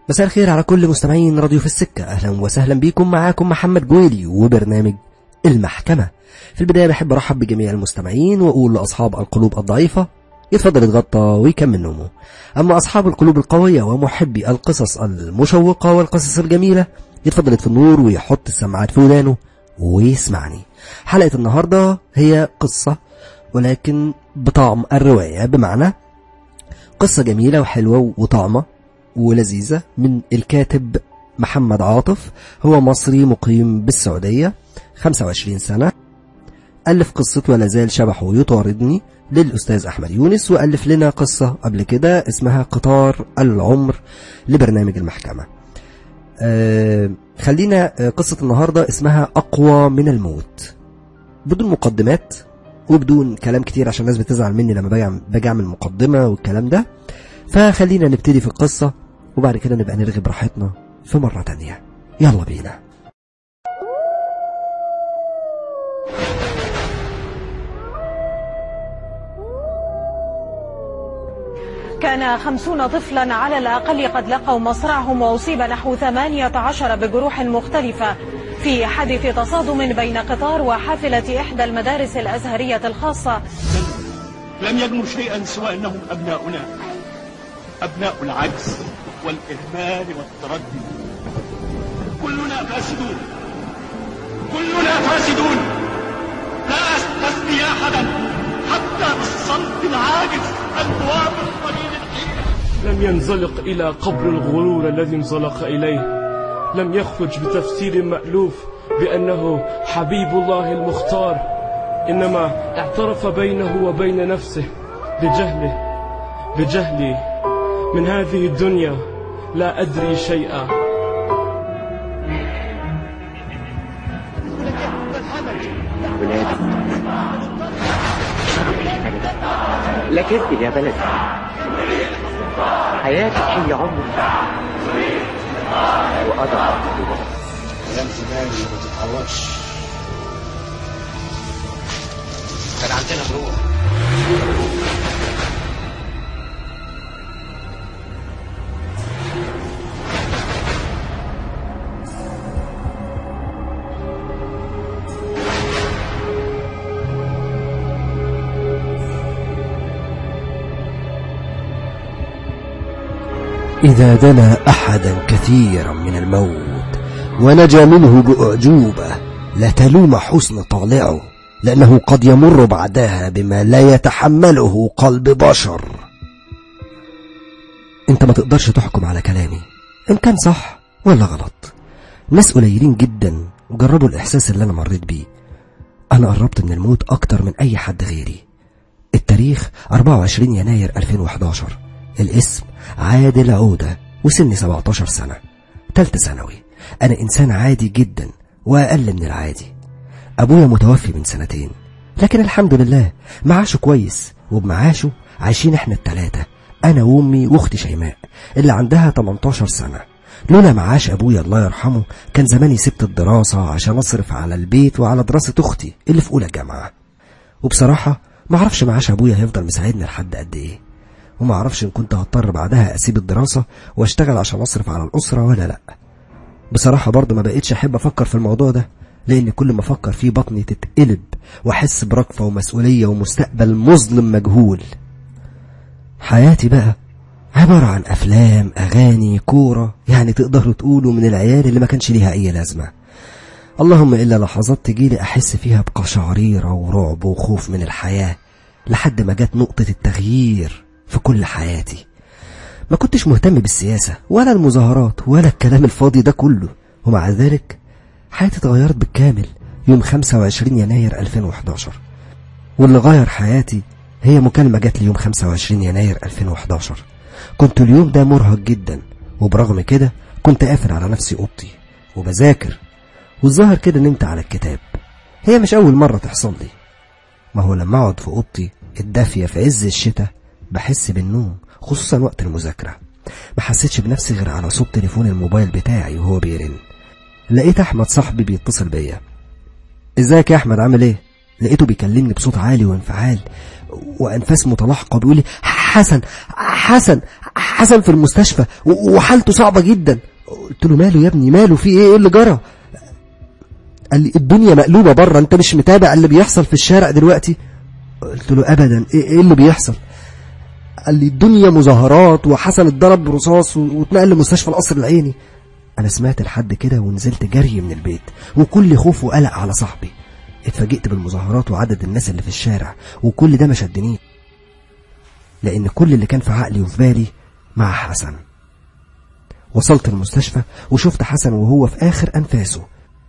مساء الخير على كل مستمعين راديو في السكة أهلا وسهلا بكم معاكم محمد جويلي وبرنامج المحكمة في البداية بحب أرحب بجميع المستمعين وأقول لأصحاب القلوب الضعيفة يتفضل يتغطى ويكمل نومه أما أصحاب القلوب القوية ومحبي القصص المشوقة والقصص الجميلة يتفضل يطفي النور ويحط السماعات في ودانه ويسمعني حلقة النهاردة هي قصة ولكن بطعم الرواية بمعنى قصة جميلة وحلوة وطعمة ولذيذة من الكاتب محمد عاطف هو مصري مقيم بالسعودية 25 سنة ألف قصة ولا زال شبحه يطاردني للأستاذ أحمد يونس وألف لنا قصة قبل كده اسمها قطار العمر لبرنامج المحكمة آه خلينا آه، قصة النهاردة اسمها أقوى من الموت بدون مقدمات وبدون كلام كتير عشان الناس بتزعل مني لما باجي أعمل- باجي اعمل مقدمة والكلام ده فخلينا نبتدي في القصة وبعد كده نبقى نرغي براحتنا في مرة تانية يلا بينا كان خمسون طفلا على الأقل قد لقوا مصرعهم وأصيب نحو ثمانية عشر بجروح مختلفة في حادث تصادم بين قطار وحافلة إحدى المدارس الأزهرية الخاصة لم يجنوا شيئا سوى انهم ابناؤنا ابناء العجز والاهمال والتردي كلنا فاسدون كلنا فاسدون لا استثني احدا حتى بالصمت العاجز البواب القليل الحين لم ينزلق إلى قبر الغرور الذي انزلق إليه لم يخرج بتفسير مألوف بأنه حبيب الله المختار إنما اعترف بينه وبين نفسه بجهله بجهلي من هذه الدنيا لا أدري شيئا لا كذب يا بلدي حياتك هي عمري وأضع ايام زمان ما تتعوضش كان عندنا بروح إذا دنا أحدا كثيرا من الموت ونجا منه بأعجوبة لا تلوم حسن طالعه لأنه قد يمر بعدها بما لا يتحمله قلب بشر انت ما تقدرش تحكم على كلامي ان كان صح ولا غلط ناس قليلين جدا جربوا الإحساس اللي أنا مريت بيه أنا قربت من الموت أكتر من أي حد غيري التاريخ 24 يناير 2011 الاسم عادل عودة وسني 17 سنة تالتة ثانوي أنا إنسان عادي جدا وأقل من العادي أبويا متوفي من سنتين لكن الحمد لله معاشه كويس وبمعاشه عايشين احنا التلاتة أنا وأمي وأختي شيماء اللي عندها 18 سنة لولا معاش أبويا الله يرحمه كان زماني سبت الدراسة عشان أصرف على البيت وعلى دراسة أختي اللي في أولى جامعة وبصراحة معرفش معاش أبويا هيفضل مساعدني لحد قد إيه ومعرفش إن كنت هضطر بعدها أسيب الدراسة وأشتغل عشان أصرف على الأسرة ولا لأ بصراحة برضه ما بقيتش أحب أفكر في الموضوع ده لأن كل ما أفكر فيه بطني تتقلب وأحس برقفة ومسؤولية ومستقبل مظلم مجهول حياتي بقى عبارة عن أفلام أغاني كورة يعني تقدروا تقولوا من العيال اللي ما كانش ليها أي لازمة اللهم إلا لحظات تجيلي أحس فيها بقشعريرة ورعب وخوف من الحياة لحد ما جت نقطة التغيير في كل حياتي ما كنتش مهتم بالسياسة ولا المظاهرات ولا الكلام الفاضي ده كله ومع ذلك حياتي اتغيرت بالكامل يوم 25 يناير 2011 واللي غير حياتي هي مكالمة جات لي يوم 25 يناير 2011 كنت اليوم ده مرهق جدا وبرغم كده كنت قافل على نفسي اوضتي وبذاكر والظاهر كده نمت على الكتاب هي مش أول مرة تحصل لي ما هو لما أقعد في أوضتي الدافية في عز الشتاء بحس بالنوم خصوصا وقت المذاكرة ما حسيتش بنفسي غير على صوت تليفون الموبايل بتاعي وهو بيرن لقيت أحمد صاحبي بيتصل بيا ازيك يا أحمد عامل ايه لقيته بيكلمني بصوت عالي وانفعال وأنفاس متلاحقة بيقول لي حسن حسن حسن في المستشفى و- وحالته صعبة جدا قلت له ماله يا ابني ماله في ايه ايه اللي جرى قال لي الدنيا مقلوبة بره انت مش متابع اللي بيحصل في الشارع دلوقتي قلت له ابدا ايه, إيه اللي بيحصل قال لي الدنيا مظاهرات وحسن اتضرب برصاص و- واتنقل لمستشفى القصر العيني انا سمعت لحد كده ونزلت جري من البيت وكل خوف وقلق على صاحبي اتفاجئت بالمظاهرات وعدد الناس اللي في الشارع وكل ده ما شدنيش لان كل اللي كان في عقلي وفي بالي مع حسن وصلت المستشفى وشفت حسن وهو في اخر انفاسه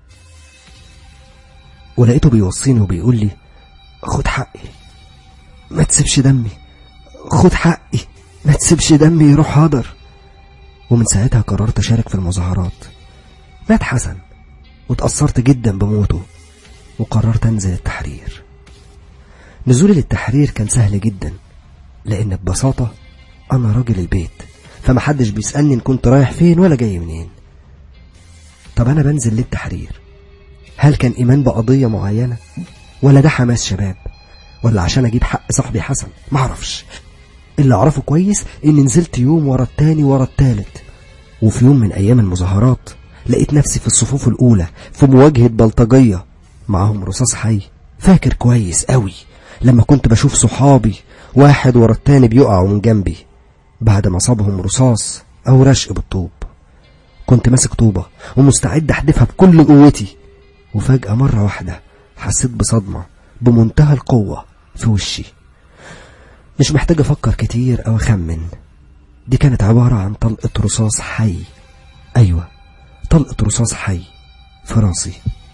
ولقيته بيوصيني وبيقول لي خد حقي ما تسيبش دمي خد حقي ما تسيبش دمي يروح هدر ومن ساعتها قررت أشارك في المظاهرات مات حسن واتأثرت جدا بموته وقررت أنزل التحرير نزولي للتحرير كان سهل جدا لأن ببساطة أنا راجل البيت فمحدش بيسألني إن كنت رايح فين ولا جاي منين طب أنا بنزل للتحرير هل كان إيمان بقضية معينة ولا ده حماس شباب ولا عشان أجيب حق صاحبي حسن معرفش اللي أعرفه كويس إني نزلت يوم ورا التاني ورا التالت وفي يوم من أيام المظاهرات لقيت نفسي في الصفوف الأولى في مواجهة بلطجية معاهم رصاص حي فاكر كويس قوي لما كنت بشوف صحابي واحد ورا التاني بيقعوا من جنبي بعد ما صابهم رصاص أو رشق بالطوب كنت ماسك طوبة ومستعد أحدفها بكل قوتي وفجأة مرة واحدة حسيت بصدمة بمنتهى القوة في وشي مش محتاج أفكر كتير أو أخمن دي كانت عبارة عن طلقة رصاص حي أيوة طلقة رصاص حي في راسي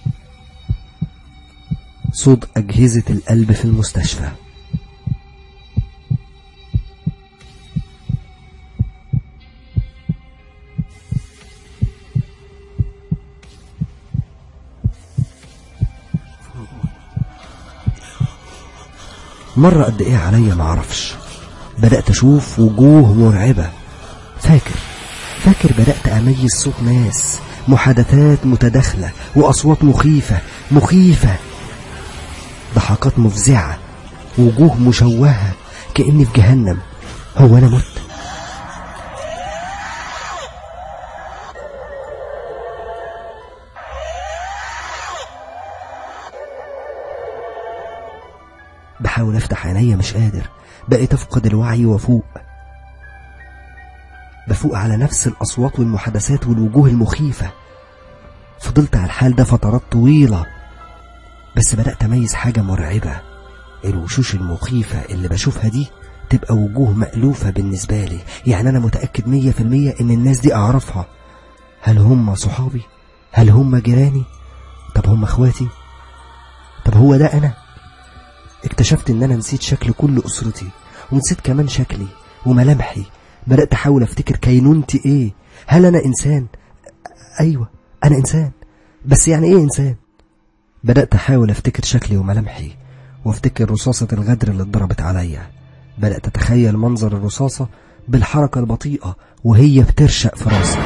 صوت أجهزة القلب في المستشفى مرة قد ايه عليا معرفش بدأت أشوف وجوه مرعبة فاكر فاكر بدأت أميز صوت ناس محادثات متداخلة وأصوات مخيفة مخيفة ضحكات مفزعة وجوه مشوهة كأني في جهنم هو أنا مت بحاول افتح عينيا مش قادر بقيت افقد الوعي وافوق بفوق على نفس الاصوات والمحادثات والوجوه المخيفه فضلت على الحال ده فترات طويله بس بدات اميز حاجه مرعبه الوشوش المخيفه اللي بشوفها دي تبقى وجوه مألوفة بالنسبة لي يعني أنا متأكد مية في المية إن الناس دي أعرفها هل هم صحابي؟ هل هم جيراني؟ طب هم أخواتي؟ طب هو ده أنا؟ اكتشفت ان انا نسيت شكل كل اسرتي ونسيت كمان شكلي وملامحي بدأت احاول افتكر كينونتي ايه هل انا انسان ايوه انا انسان بس يعني ايه انسان بدأت احاول افتكر شكلي وملامحي وافتكر رصاصة الغدر اللي اتضربت عليا بدأت اتخيل منظر الرصاصة بالحركة البطيئة وهي بترشق في راسي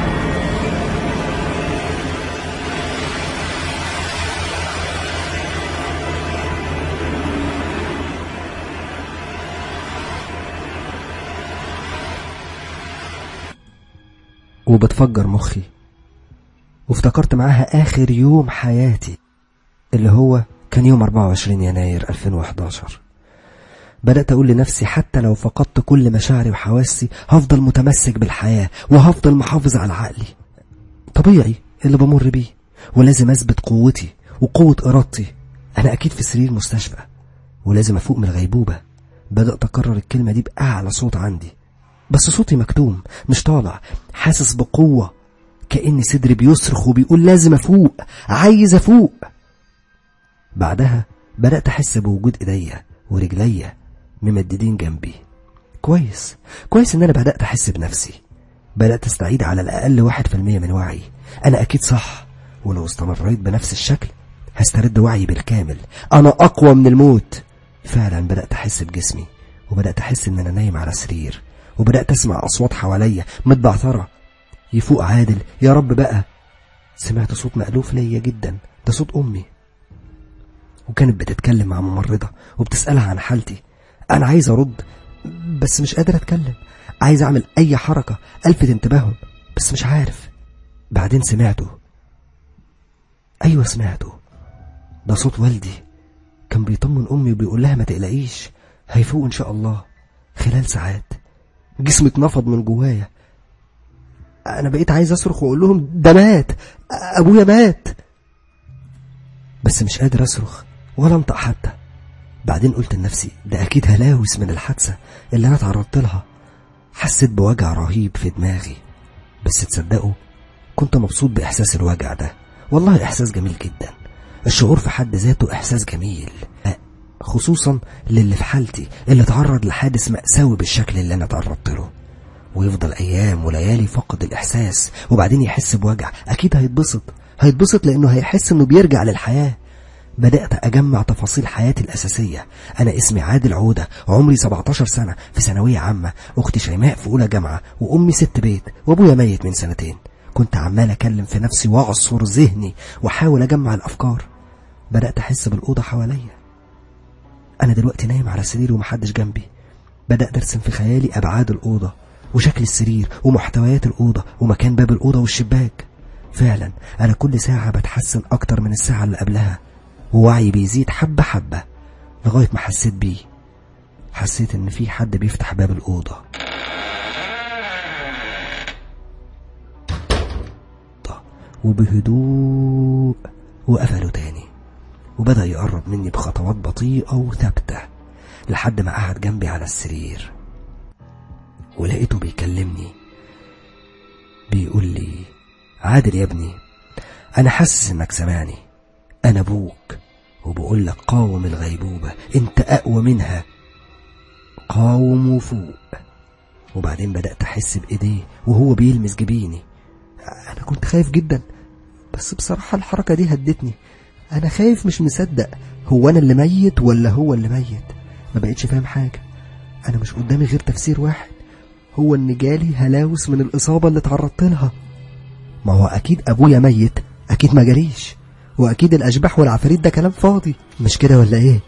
وبتفجر مخي وافتكرت معاها آخر يوم حياتي اللي هو كان يوم 24 يناير 2011 بدأت أقول لنفسي حتى لو فقدت كل مشاعري وحواسي هفضل متمسك بالحياة وهفضل محافظ على عقلي طبيعي اللي بمر بيه ولازم أثبت قوتي وقوة إرادتي أنا أكيد في سرير مستشفى ولازم أفوق من الغيبوبة بدأت أكرر الكلمة دي بأعلى صوت عندي بس صوتي مكتوم مش طالع حاسس بقوة كأن صدري بيصرخ وبيقول لازم أفوق عايز أفوق بعدها بدأت أحس بوجود إيديا ورجليا ممددين جنبي كويس كويس إن أنا بدأت أحس بنفسي بدأت أستعيد على الأقل واحد في المية من وعي أنا أكيد صح ولو استمريت بنفس الشكل هسترد وعي بالكامل أنا أقوى من الموت فعلا بدأت أحس بجسمي وبدأت أحس إن أنا نايم على سرير وبدأت أسمع أصوات حواليا متبعثرة يفوق عادل يا رب بقى سمعت صوت مألوف ليا جدا ده صوت أمي وكانت بتتكلم مع ممرضة وبتسألها عن حالتي أنا عايز أرد بس مش قادر اتكلم عايز اعمل اي حركة الفت انتباههم بس مش عارف بعدين سمعته ايوه سمعته ده صوت والدي كان بيطمن امي وبيقول لها ما تقلقيش هيفوق ان شاء الله خلال ساعات جسمي اتنفض من جوايا انا بقيت عايز اصرخ واقول لهم ده مات ابويا مات بس مش قادر اصرخ ولا انطق حتى بعدين قلت لنفسي ده اكيد هلاوس من الحادثه اللي انا اتعرضت لها حسيت بوجع رهيب في دماغي بس تصدقوا كنت مبسوط باحساس الوجع ده والله احساس جميل جدا الشعور في حد ذاته احساس جميل خصوصا للي في حالتي اللي تعرض لحادث مأساوي بالشكل اللي انا تعرضت له ويفضل ايام وليالي فقد الاحساس وبعدين يحس بوجع اكيد هيتبسط هيتبسط لانه هيحس انه بيرجع للحياه بدأت أجمع تفاصيل حياتي الأساسية أنا اسمي عادل عودة عمري 17 سنة في ثانوية عامة أختي شيماء في أولى جامعة وأمي ست بيت وأبويا ميت من سنتين كنت عمال أكلم في نفسي وأعصر ذهني وأحاول أجمع الأفكار بدأت أحس بالأوضة حواليا أنا دلوقتي نايم على سرير ومحدش جنبي بدأت أرسم في خيالي أبعاد الأوضة وشكل السرير ومحتويات الأوضة ومكان باب الأوضة والشباك فعلا أنا كل ساعة بتحسن أكتر من الساعة اللي قبلها ووعي بيزيد حبة حبة لغاية ما حسيت بيه حسيت إن في حد بيفتح باب الأوضة وبهدوء وقفله تاني وبدأ يقرب مني بخطوات بطيئة وثابتة لحد ما قعد جنبي على السرير ولقيته بيكلمني بيقول لي عادل يا ابني أنا حاسس إنك سامعني أنا أبوك وبقول لك قاوم الغيبوبة أنت أقوى منها قاوم وفوق وبعدين بدأت أحس بإيديه وهو بيلمس جبيني أنا كنت خايف جدا بس بصراحة الحركة دي هدتني أنا خايف مش مصدق هو أنا اللي ميت ولا هو اللي ميت ما بقتش فاهم حاجة أنا مش قدامي غير تفسير واحد هو إن جالي هلاوس من الإصابة اللي اتعرضت لها ما هو أكيد أبويا ميت أكيد ما جاليش وأكيد الأشباح والعفاريت ده كلام فاضي مش كده ولا إيه؟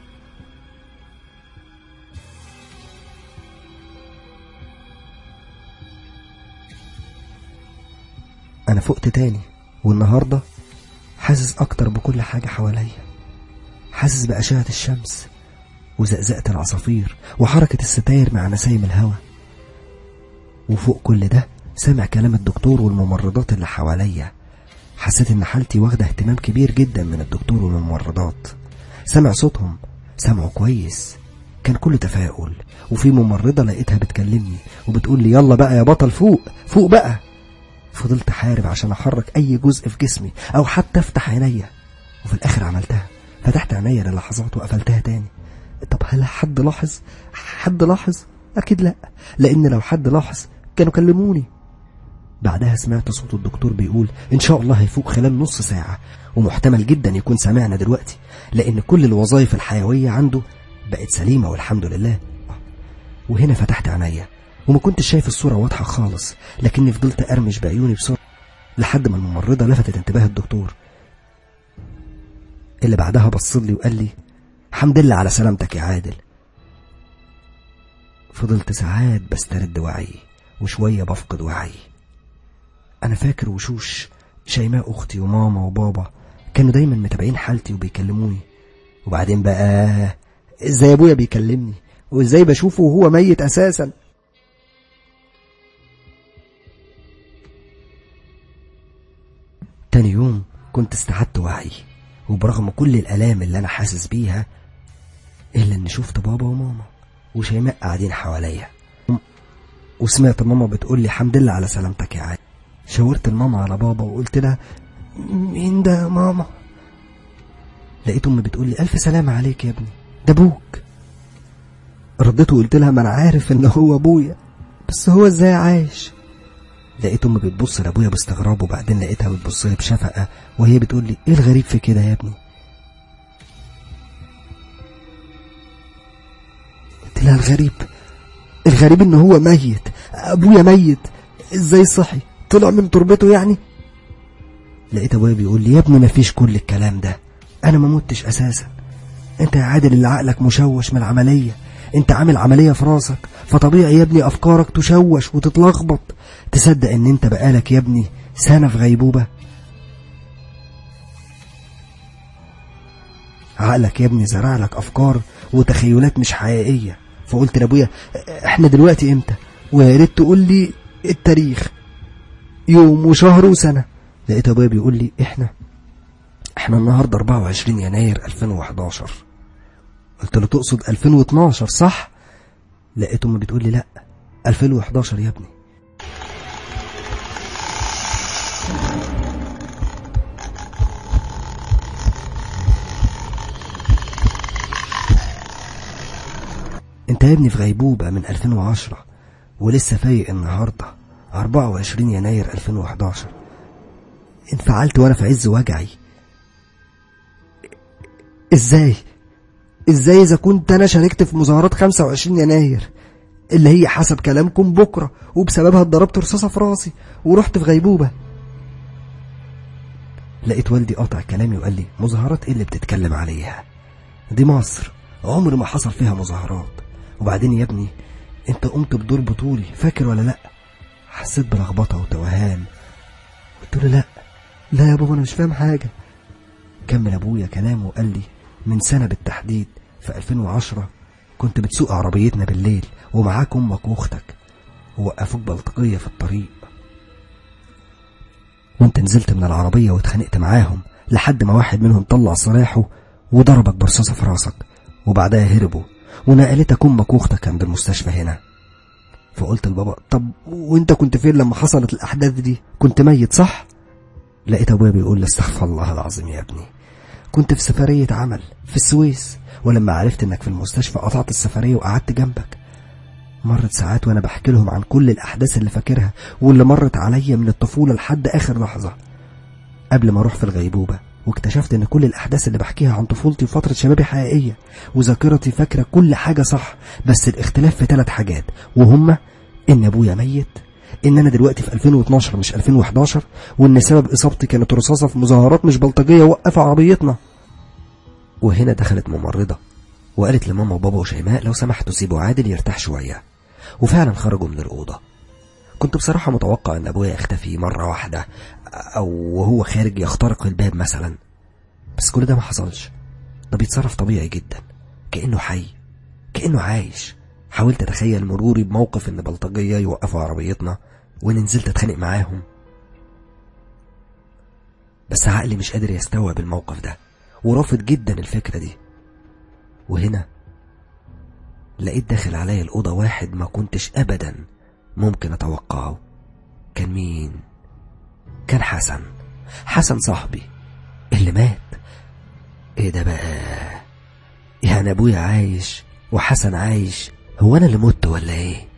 أنا فقت تاني والنهاردة حاسس أكتر بكل حاجة حواليا حاسس بأشعة الشمس وزقزقة العصافير وحركة الستاير مع نسايم الهوا وفوق كل ده سامع كلام الدكتور والممرضات اللي حواليا حسيت ان حالتي واخدة اهتمام كبير جدا من الدكتور والممرضات سامع صوتهم سامعه كويس كان كله تفاؤل وفي ممرضة لقيتها بتكلمني وبتقول لي يلا بقى يا بطل فوق فوق بقى فضلت حارب عشان احرك اي جزء في جسمي او حتى افتح عينيا وفي الاخر عملتها فتحت عينيا للحظات وقفلتها تاني طب هل حد لاحظ حد لاحظ اكيد لا لان لو حد لاحظ كانوا كلموني بعدها سمعت صوت الدكتور بيقول ان شاء الله هيفوق خلال نص ساعة ومحتمل جدا يكون سامعنا دلوقتي لان كل الوظائف الحيوية عنده بقت سليمة والحمد لله وهنا فتحت عينيا وما كنتش شايف الصورة واضحة خالص لكني فضلت أرمش بعيوني بسرعة لحد ما الممرضة لفتت انتباه الدكتور اللي بعدها بصلي وقال لي حمد لله على سلامتك يا عادل فضلت ساعات بسترد وعي وشوية بفقد وعي أنا فاكر وشوش شيماء أختي وماما وبابا كانوا دايما متابعين حالتي وبيكلموني وبعدين بقى ازاي ابويا بيكلمني وازاي بشوفه وهو ميت اساسا تاني يوم كنت استعدت وعي وبرغم كل الآلام اللي أنا حاسس بيها إلا إني شفت بابا وماما وشيماء قاعدين حواليا وسمعت ماما بتقول لي الحمد لله على سلامتك يا عادل شاورت الماما على بابا وقلت لها مين ده يا ماما لقيت امي بتقول لي الف سلامة عليك يا ابني ده ابوك رديت وقلت لها ما انا عارف ان هو ابويا بس هو ازاي عايش لقيت امي بتبص لابويا باستغراب وبعدين لقيتها بتبص لي بشفقه وهي بتقول لي ايه الغريب في كده يا ابني قلت لها الغريب الغريب ان هو ميت ابويا ميت ازاي صحي طلع من تربته يعني لقيت ابويا بيقول لي يا ابني مفيش كل الكلام ده انا ما متش اساسا انت يا عادل اللي عقلك مشوش من العمليه انت عامل عملية في راسك فطبيعي يا ابني افكارك تشوش وتتلخبط تصدق ان انت بقالك يا ابني سنة في غيبوبة عقلك يا ابني زرع لك افكار وتخيلات مش حقيقية فقلت لابويا احنا دلوقتي امتى ويا ريت تقول لي التاريخ يوم وشهر وسنة لقيت ابويا بيقول لي احنا احنا النهاردة 24 يناير 2011 قلت له تقصد 2012 صح لقيت امي بتقول لي لا 2011 يا ابني انت يا ابني في غيبوبة من 2010 ولسه فايق النهاردة 24 يناير 2011 انفعلت وانا في عز وجعي ازاي ازاي اذا كنت انا شاركت في مظاهرات 25 يناير اللي هي حسب كلامكم بكرة وبسببها اتضربت رصاصة في راسي ورحت في غيبوبة لقيت والدي قاطع كلامي وقال لي مظاهرات ايه اللي بتتكلم عليها دي مصر عمر ما حصل فيها مظاهرات وبعدين يا ابني انت قمت بدور بطولي فاكر ولا لا حسيت بلخبطة وتوهان قلت له لا لا يا بابا انا مش فاهم حاجة كمل ابويا كلامه وقال لي من سنة بالتحديد في 2010 كنت بتسوق عربيتنا بالليل ومعاك امك واختك ووقفوك بلطجية في الطريق وانت نزلت من العربية واتخانقت معاهم لحد ما واحد منهم طلع سلاحه وضربك برصاصة في راسك وبعدها هربوا ونقلتك امك واختك عند المستشفى هنا فقلت لبابا طب وانت كنت فين لما حصلت الاحداث دي كنت ميت صح لقيت ابويا بيقول لي استغفر الله العظيم يا ابني كنت في سفرية عمل في السويس ولما عرفت انك في المستشفى قطعت السفرية وقعدت جنبك مرت ساعات وانا بحكي لهم عن كل الاحداث اللي فاكرها واللي مرت عليا من الطفولة لحد اخر لحظة قبل ما اروح في الغيبوبة واكتشفت ان كل الاحداث اللي بحكيها عن طفولتي وفترة شبابي حقيقية وذاكرتي فاكرة كل حاجة صح بس الاختلاف في ثلاث حاجات وهما ان ابويا ميت ان انا دلوقتي في 2012 مش 2011 وان سبب اصابتي كانت رصاصة في مظاهرات مش بلطجية وقف عربيتنا وهنا دخلت ممرضة وقالت لماما وبابا وشيماء لو سمحتوا سيبوا عادل يرتاح شوية وفعلا خرجوا من الأوضة كنت بصراحة متوقع ان ابويا يختفي مرة واحدة او وهو خارج يخترق الباب مثلا بس كل ده ما حصلش ده بيتصرف طبيعي جدا كأنه حي كأنه عايش حاولت اتخيل مروري بموقف ان بلطجية يوقفوا عربيتنا وان نزلت اتخانق معاهم بس عقلي مش قادر يستوعب الموقف ده ورافض جدا الفكرة دي وهنا لقيت داخل عليا الأوضة واحد ما كنتش أبدا ممكن أتوقعه كان مين؟ كان حسن حسن صاحبي اللي مات ايه ده بقى يعني ابويا عايش وحسن عايش هو انا اللي مت ولا ايه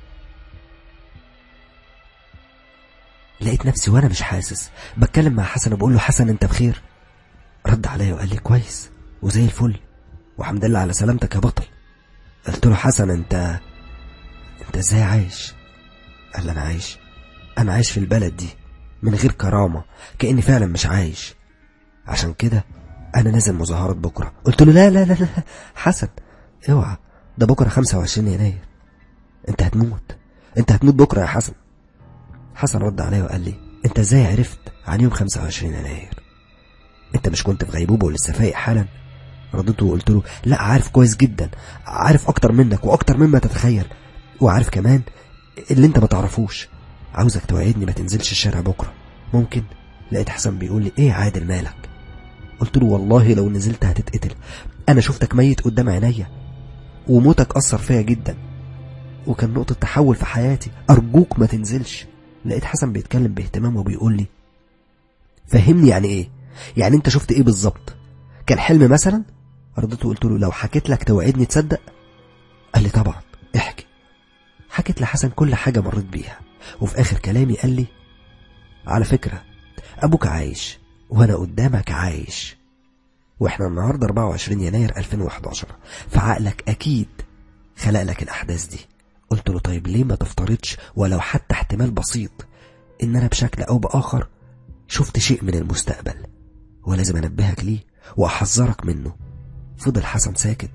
لقيت نفسي وانا مش حاسس بتكلم مع حسن وبقول له حسن انت بخير رد عليا وقال لي كويس وزي الفل وحمد لله على سلامتك يا بطل قلت له حسن انت انت ازاي عايش قال لي انا عايش انا عايش في البلد دي من غير كرامة كأني فعلا مش عايش عشان كده انا نازل مظاهرات بكرة قلت له لا لا لا لا حسن اوعى ده بكرة 25 يناير انت هتموت انت هتموت بكرة يا حسن حسن رد عليا وقال لي انت ازاي عرفت عن يوم 25 يناير انت مش كنت في غيبوبة ولسه فايق حالا رديته وقلت له لا عارف كويس جدا عارف اكتر منك واكتر مما تتخيل وعارف كمان اللي انت ما تعرفوش عاوزك توعدني ما تنزلش الشارع بكرة ممكن لقيت حسن بيقول لي ايه عادل مالك قلت له والله لو نزلت هتتقتل انا شفتك ميت قدام عينيا وموتك اثر فيا جدا وكان نقطة تحول في حياتي ارجوك ما تنزلش لقيت حسن بيتكلم باهتمام وبيقول لي فهمني يعني ايه يعني انت شفت ايه بالظبط كان حلم مثلا رديته وقلت له لو حكيت لك توعدني تصدق قال لي طبعا احكي حكيت لحسن كل حاجة مريت بيها وفي آخر كلامي قال لي على فكرة أبوك عايش وأنا قدامك عايش وإحنا النهاردة 24 يناير 2011 فعقلك أكيد خلق لك الأحداث دي قلت له طيب ليه ما تفترضش ولو حتى احتمال بسيط إن أنا بشكل أو بآخر شفت شيء من المستقبل ولازم أنبهك ليه وأحذرك منه فضل حسن ساكت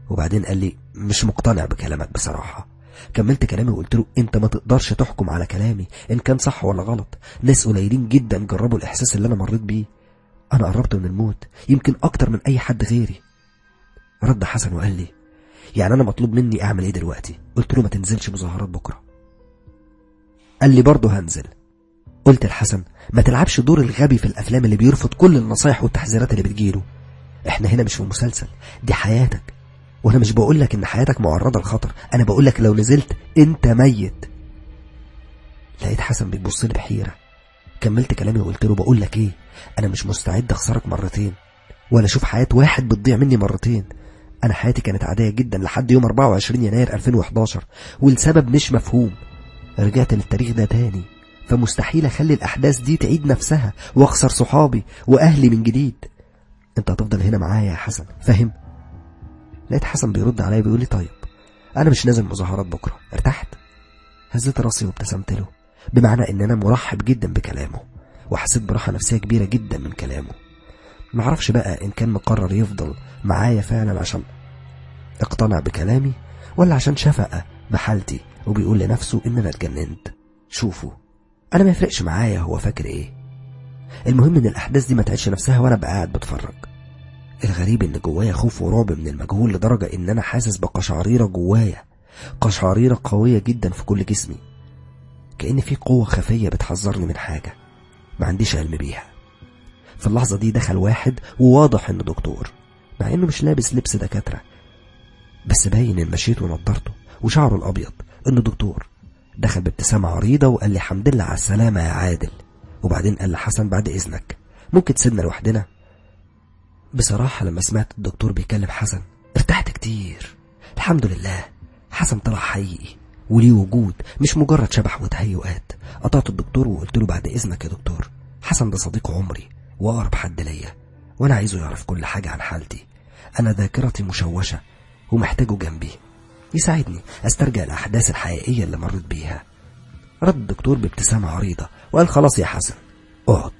وبعدين قال لي مش مقتنع بكلامك بصراحة كملت كلامي وقلت له انت ما تقدرش تحكم على كلامي ان كان صح ولا غلط ناس قليلين جدا جربوا الاحساس اللي انا مريت بيه انا قربت من الموت يمكن اكتر من اي حد غيري رد حسن وقال لي يعني انا مطلوب مني اعمل ايه دلوقتي قلت له ما تنزلش مظاهرات بكره قال لي برضه هنزل قلت لحسن ما تلعبش دور الغبي في الافلام اللي بيرفض كل النصايح والتحذيرات اللي بتجيله احنا هنا مش في مسلسل دي حياتك وانا مش بقول لك ان حياتك معرضه للخطر انا بقول لك لو نزلت انت ميت لقيت حسن بيبص لي بحيره كملت كلامي وقلت له بقول لك ايه انا مش مستعد اخسرك مرتين ولا اشوف حياه واحد بتضيع مني مرتين انا حياتي كانت عاديه جدا لحد يوم 24 يناير 2011 والسبب مش مفهوم رجعت للتاريخ ده تاني فمستحيل اخلي الاحداث دي تعيد نفسها واخسر صحابي واهلي من جديد انت هتفضل هنا معايا يا حسن فاهم لقيت حسن بيرد عليا بيقول لي طيب انا مش نازل مظاهرات بكره ارتحت هزيت راسي وابتسمت له بمعنى ان انا مرحب جدا بكلامه وحسيت براحه نفسيه كبيره جدا من كلامه معرفش بقى ان كان مقرر يفضل معايا فعلا عشان اقتنع بكلامي ولا عشان شفقه بحالتي وبيقول لنفسه ان انا اتجننت شوفوا انا ما يفرقش معايا هو فاكر ايه المهم ان الاحداث دي ما تعيش نفسها وانا بقى قاعد بتفرج الغريب ان جوايا خوف ورعب من المجهول لدرجة ان انا حاسس بقشعريرة جوايا قشعريرة قوية جدا في كل جسمي كأن في قوة خفية بتحذرني من حاجة ما عنديش علم بيها في اللحظة دي دخل واحد وواضح انه دكتور مع انه مش لابس لبس دكاترة بس باين ان مشيته ونضارته وشعره الابيض انه دكتور دخل بابتسامة عريضة وقال لي حمد لله على السلامة يا عادل وبعدين قال لحسن بعد اذنك ممكن تسيبنا لوحدنا بصراحة لما سمعت الدكتور بيكلم حسن ارتحت كتير الحمد لله حسن طلع حقيقي وليه وجود مش مجرد شبح وتهيؤات قطعت الدكتور وقلت له بعد اذنك يا دكتور حسن ده صديق عمري واقرب حد ليا وانا عايزه يعرف كل حاجة عن حالتي انا ذاكرتي مشوشة ومحتاجه جنبي يساعدني استرجع الاحداث الحقيقية اللي مريت بيها رد الدكتور بابتسامة عريضة وقال خلاص يا حسن اقعد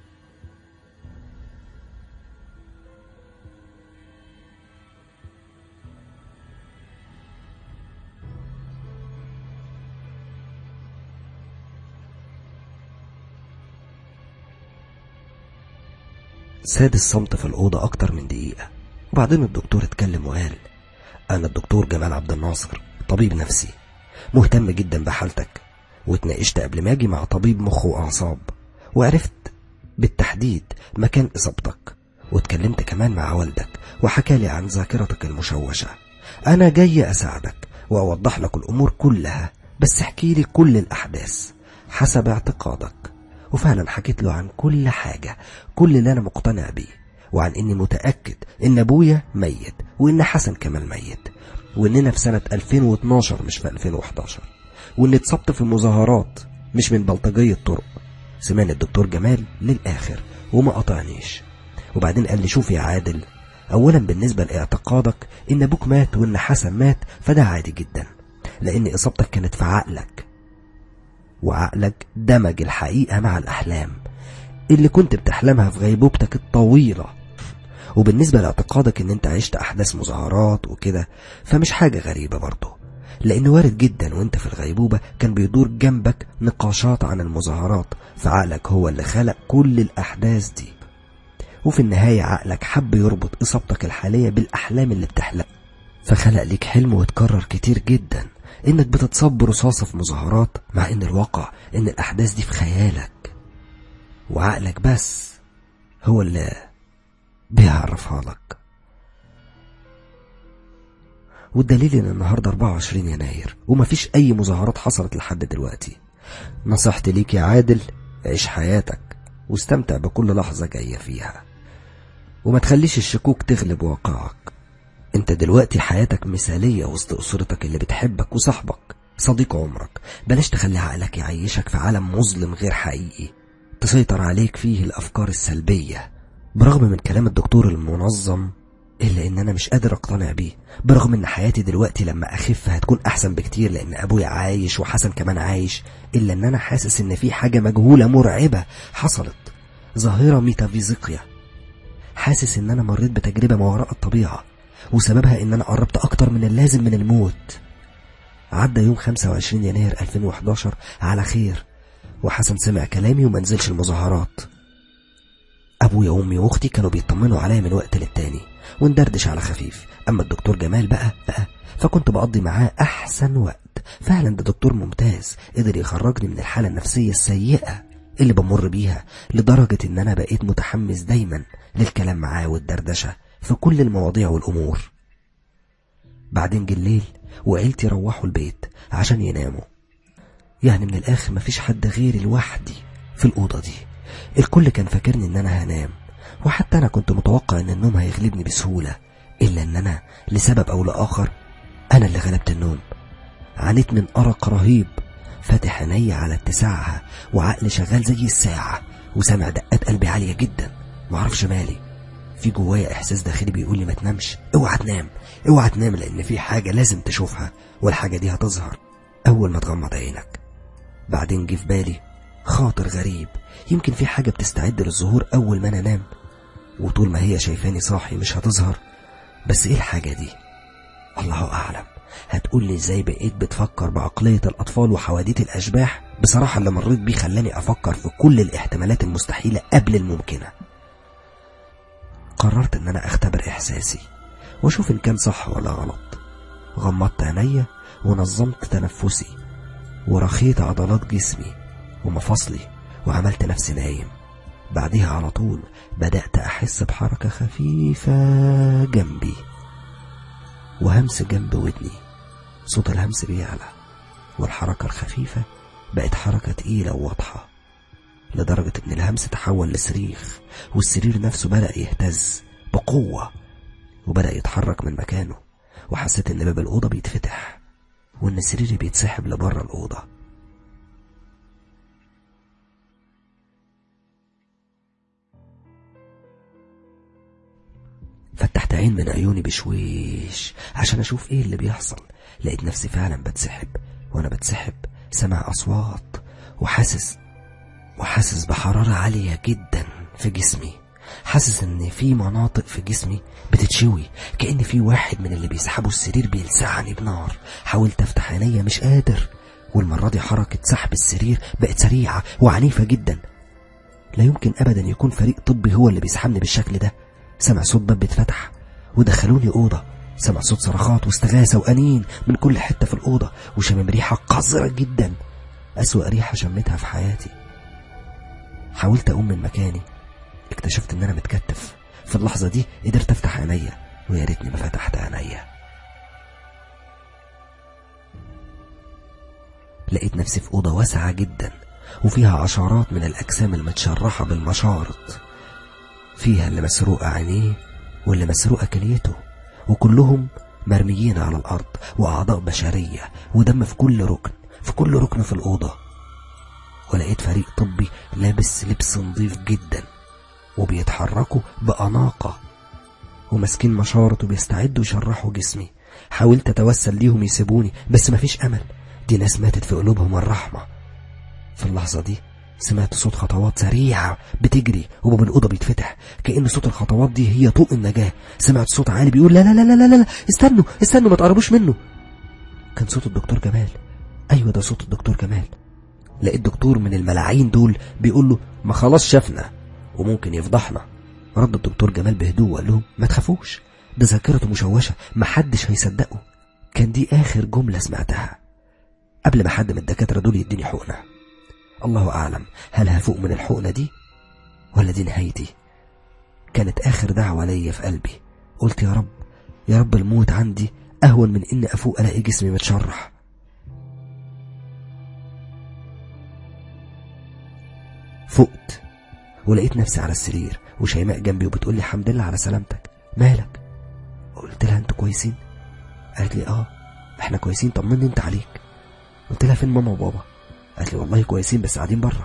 ساد الصمت في الأوضة أكتر من دقيقة وبعدين الدكتور اتكلم وقال أنا الدكتور جمال عبد الناصر طبيب نفسي مهتم جدا بحالتك واتناقشت قبل ما أجي مع طبيب مخ وأعصاب وعرفت بالتحديد مكان إصابتك واتكلمت كمان مع والدك وحكالي عن ذاكرتك المشوشة أنا جاي أساعدك وأوضح لك الأمور كلها بس احكي لي كل الأحداث حسب اعتقادك وفعلا حكيت له عن كل حاجة كل اللي أنا مقتنع بيه وعن إني متأكد إن أبويا ميت وإن حسن كمان ميت وإننا في سنة 2012 مش في 2011 وإني اتصبت في مظاهرات مش من بلطجية طرق سمعني الدكتور جمال للآخر وما قطعنيش وبعدين قال لي شوف يا عادل أولا بالنسبة لاعتقادك إن أبوك مات وإن حسن مات فده عادي جدا لأن إصابتك كانت في عقلك وعقلك دمج الحقيقة مع الأحلام اللي كنت بتحلمها في غيبوبتك الطويلة وبالنسبة لاعتقادك ان انت عشت احداث مظاهرات وكده فمش حاجة غريبة برضه لان وارد جدا وانت في الغيبوبة كان بيدور جنبك نقاشات عن المظاهرات فعقلك هو اللي خلق كل الاحداث دي وفي النهاية عقلك حب يربط اصابتك الحالية بالاحلام اللي بتحلم فخلق ليك حلم وتكرر كتير جدا انك بتتصاب برصاصة في مظاهرات مع ان الواقع ان الاحداث دي في خيالك وعقلك بس هو اللي بيعرفها لك والدليل ان النهاردة 24 يناير ومفيش اي مظاهرات حصلت لحد دلوقتي نصيحتي ليك يا عادل عيش حياتك واستمتع بكل لحظة جاية فيها وما تخليش الشكوك تغلب واقعك انت دلوقتي حياتك مثالية وسط أسرتك اللي بتحبك وصاحبك صديق عمرك بلاش تخلي عقلك يعيشك في عالم مظلم غير حقيقي تسيطر عليك فيه الأفكار السلبية برغم من كلام الدكتور المنظم إلا إن أنا مش قادر أقتنع بيه برغم إن حياتي دلوقتي لما أخف هتكون أحسن بكتير لأن أبويا عايش وحسن كمان عايش إلا إن أنا حاسس إن في حاجة مجهولة مرعبة حصلت ظاهرة ميتافيزيقيا حاسس إن أنا مريت بتجربة ما وراء الطبيعة وسببها ان انا قربت اكتر من اللازم من الموت عدى يوم 25 يناير 2011 على خير وحسن سمع كلامي وما نزلش المظاهرات ابويا وامي واختي كانوا بيطمنوا عليا من وقت للتاني وندردش على خفيف اما الدكتور جمال بقى بقى فكنت بقضي معاه احسن وقت فعلا ده دكتور ممتاز قدر يخرجني من الحالة النفسية السيئة اللي بمر بيها لدرجة ان انا بقيت متحمس دايما للكلام معاه والدردشة في كل المواضيع والامور بعدين جه الليل وعيلتي روحوا البيت عشان يناموا يعني من الاخر مفيش حد غيري لوحدي في الاوضه دي الكل كان فاكرني ان انا هنام وحتى انا كنت متوقع ان النوم هيغلبني بسهوله الا ان انا لسبب او لاخر انا اللي غلبت النوم عانيت من ارق رهيب فاتح عيني على اتساعها وعقلي شغال زي الساعه وسامع دقات قلبي عاليه جدا معرفش مالي في جوايا احساس داخلي بيقول لي ما تنامش اوعى تنام اوعى تنام لان في حاجه لازم تشوفها والحاجه دي هتظهر اول ما تغمض عينك بعدين جه في بالي خاطر غريب يمكن في حاجه بتستعد للظهور اول ما انا انام وطول ما هي شايفاني صاحي مش هتظهر بس ايه الحاجه دي الله اعلم هتقول لي ازاي بقيت بتفكر بعقليه الاطفال وحواديت الاشباح بصراحه اللي مريت بيه خلاني افكر في كل الاحتمالات المستحيله قبل الممكنه قررت ان انا اختبر احساسي واشوف ان كان صح ولا غلط غمضت عينيا ونظمت تنفسي ورخيت عضلات جسمي ومفاصلي وعملت نفسي نايم بعدها على طول بدأت أحس بحركة خفيفة جنبي وهمس جنب ودني صوت الهمس بيعلى والحركة الخفيفة بقت حركة تقيلة وواضحة لدرجة إن الهمس تحول لصريخ والسرير نفسه بدأ يهتز بقوة وبدأ يتحرك من مكانه وحسيت إن باب الأوضة بيتفتح وإن سريري بيتسحب لبره الأوضة فتحت عين من عيوني بشويش عشان أشوف إيه اللي بيحصل لقيت نفسي فعلا بتسحب وأنا بتسحب سمع أصوات وحاسس وحاسس بحرارة عالية جدا في جسمي حاسس ان في مناطق في جسمي بتتشوي كأن في واحد من اللي بيسحبوا السرير بيلسعني بنار حاولت افتح عينيا مش قادر والمرة دي حركة سحب السرير بقت سريعة وعنيفة جدا لا يمكن ابدا يكون فريق طبي هو اللي بيسحبني بالشكل ده سمع صوت باب بيتفتح ودخلوني اوضه سمع صوت صرخات واستغاثه وانين من كل حته في الاوضه وشمم ريحه قذره جدا اسوا ريحه شميتها في حياتي حاولت اقوم من مكاني اكتشفت ان انا متكتف في اللحظه دي قدرت افتح عينيا ويا ريتني ما فتحت عينيا لقيت نفسي في اوضه واسعه جدا وفيها عشرات من الاجسام المتشرحه بالمشارط فيها اللي مسروقه عينيه واللي مسروقه كليته وكلهم مرميين على الارض واعضاء بشريه ودم في كل ركن في كل ركن في الاوضه ولقيت فريق طبي لابس لبس نظيف جدا وبيتحركوا بأناقة وماسكين مشارط وبيستعدوا يشرحوا جسمي حاولت أتوسل ليهم يسيبوني بس مفيش أمل دي ناس ماتت في قلوبهم الرحمة في اللحظة دي سمعت صوت خطوات سريعة بتجري وباب الأوضة بيتفتح كأن صوت الخطوات دي هي طوق النجاة سمعت صوت عالي بيقول لا لا لا لا لا لا استنوا استنوا ما تقربوش منه كان صوت الدكتور جمال أيوة ده صوت الدكتور جمال لقيت دكتور من الملاعين دول بيقول له ما خلاص شافنا وممكن يفضحنا رد الدكتور جمال بهدوء وقال لهم ما تخافوش ده ذاكرته مشوشة محدش هيصدقه كان دي آخر جملة سمعتها قبل ما حد من الدكاترة دول يديني حقنة الله أعلم هل هفوق من الحقنة دي ولا دي نهايتي كانت آخر دعوة ليا في قلبي قلت يا رب يا رب الموت عندي أهون من إني أفوق ألاقي جسمي متشرح فقت ولقيت نفسي على السرير وشيماء جنبي وبتقول لي الحمد لله على سلامتك مالك قلت لها انتوا كويسين قالت لي اه احنا كويسين طمني انت عليك قلت لها فين ماما وبابا قالت لي والله كويسين بس قاعدين بره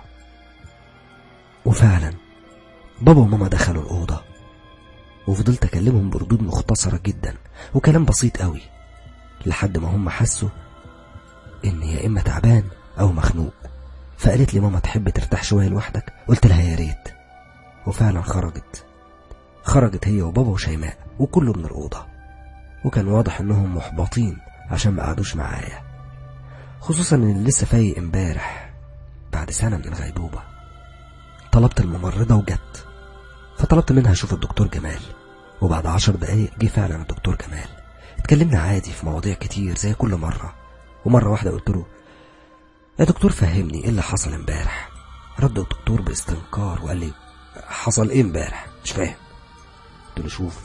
وفعلا بابا وماما دخلوا الأوضة وفضلت أكلمهم بردود مختصرة جدا وكلام بسيط قوي لحد ما هم حسوا إني يا إما تعبان أو مخنوق فقالت لي ماما تحب ترتاح شوية لوحدك قلت لها يا ريت وفعلا خرجت خرجت هي وبابا وشيماء وكله من الأوضة وكان واضح انهم محبطين عشان ما قعدوش معايا خصوصا ان لسه فايق امبارح بعد سنة من الغيبوبة طلبت الممرضة وجت فطلبت منها اشوف الدكتور جمال وبعد عشر دقايق جه فعلا الدكتور جمال اتكلمنا عادي في مواضيع كتير زي كل مرة ومرة واحدة قلت له يا دكتور فهمني ايه اللي حصل امبارح رد الدكتور باستنكار وقال لي حصل ايه امبارح مش فاهم قلت له شوف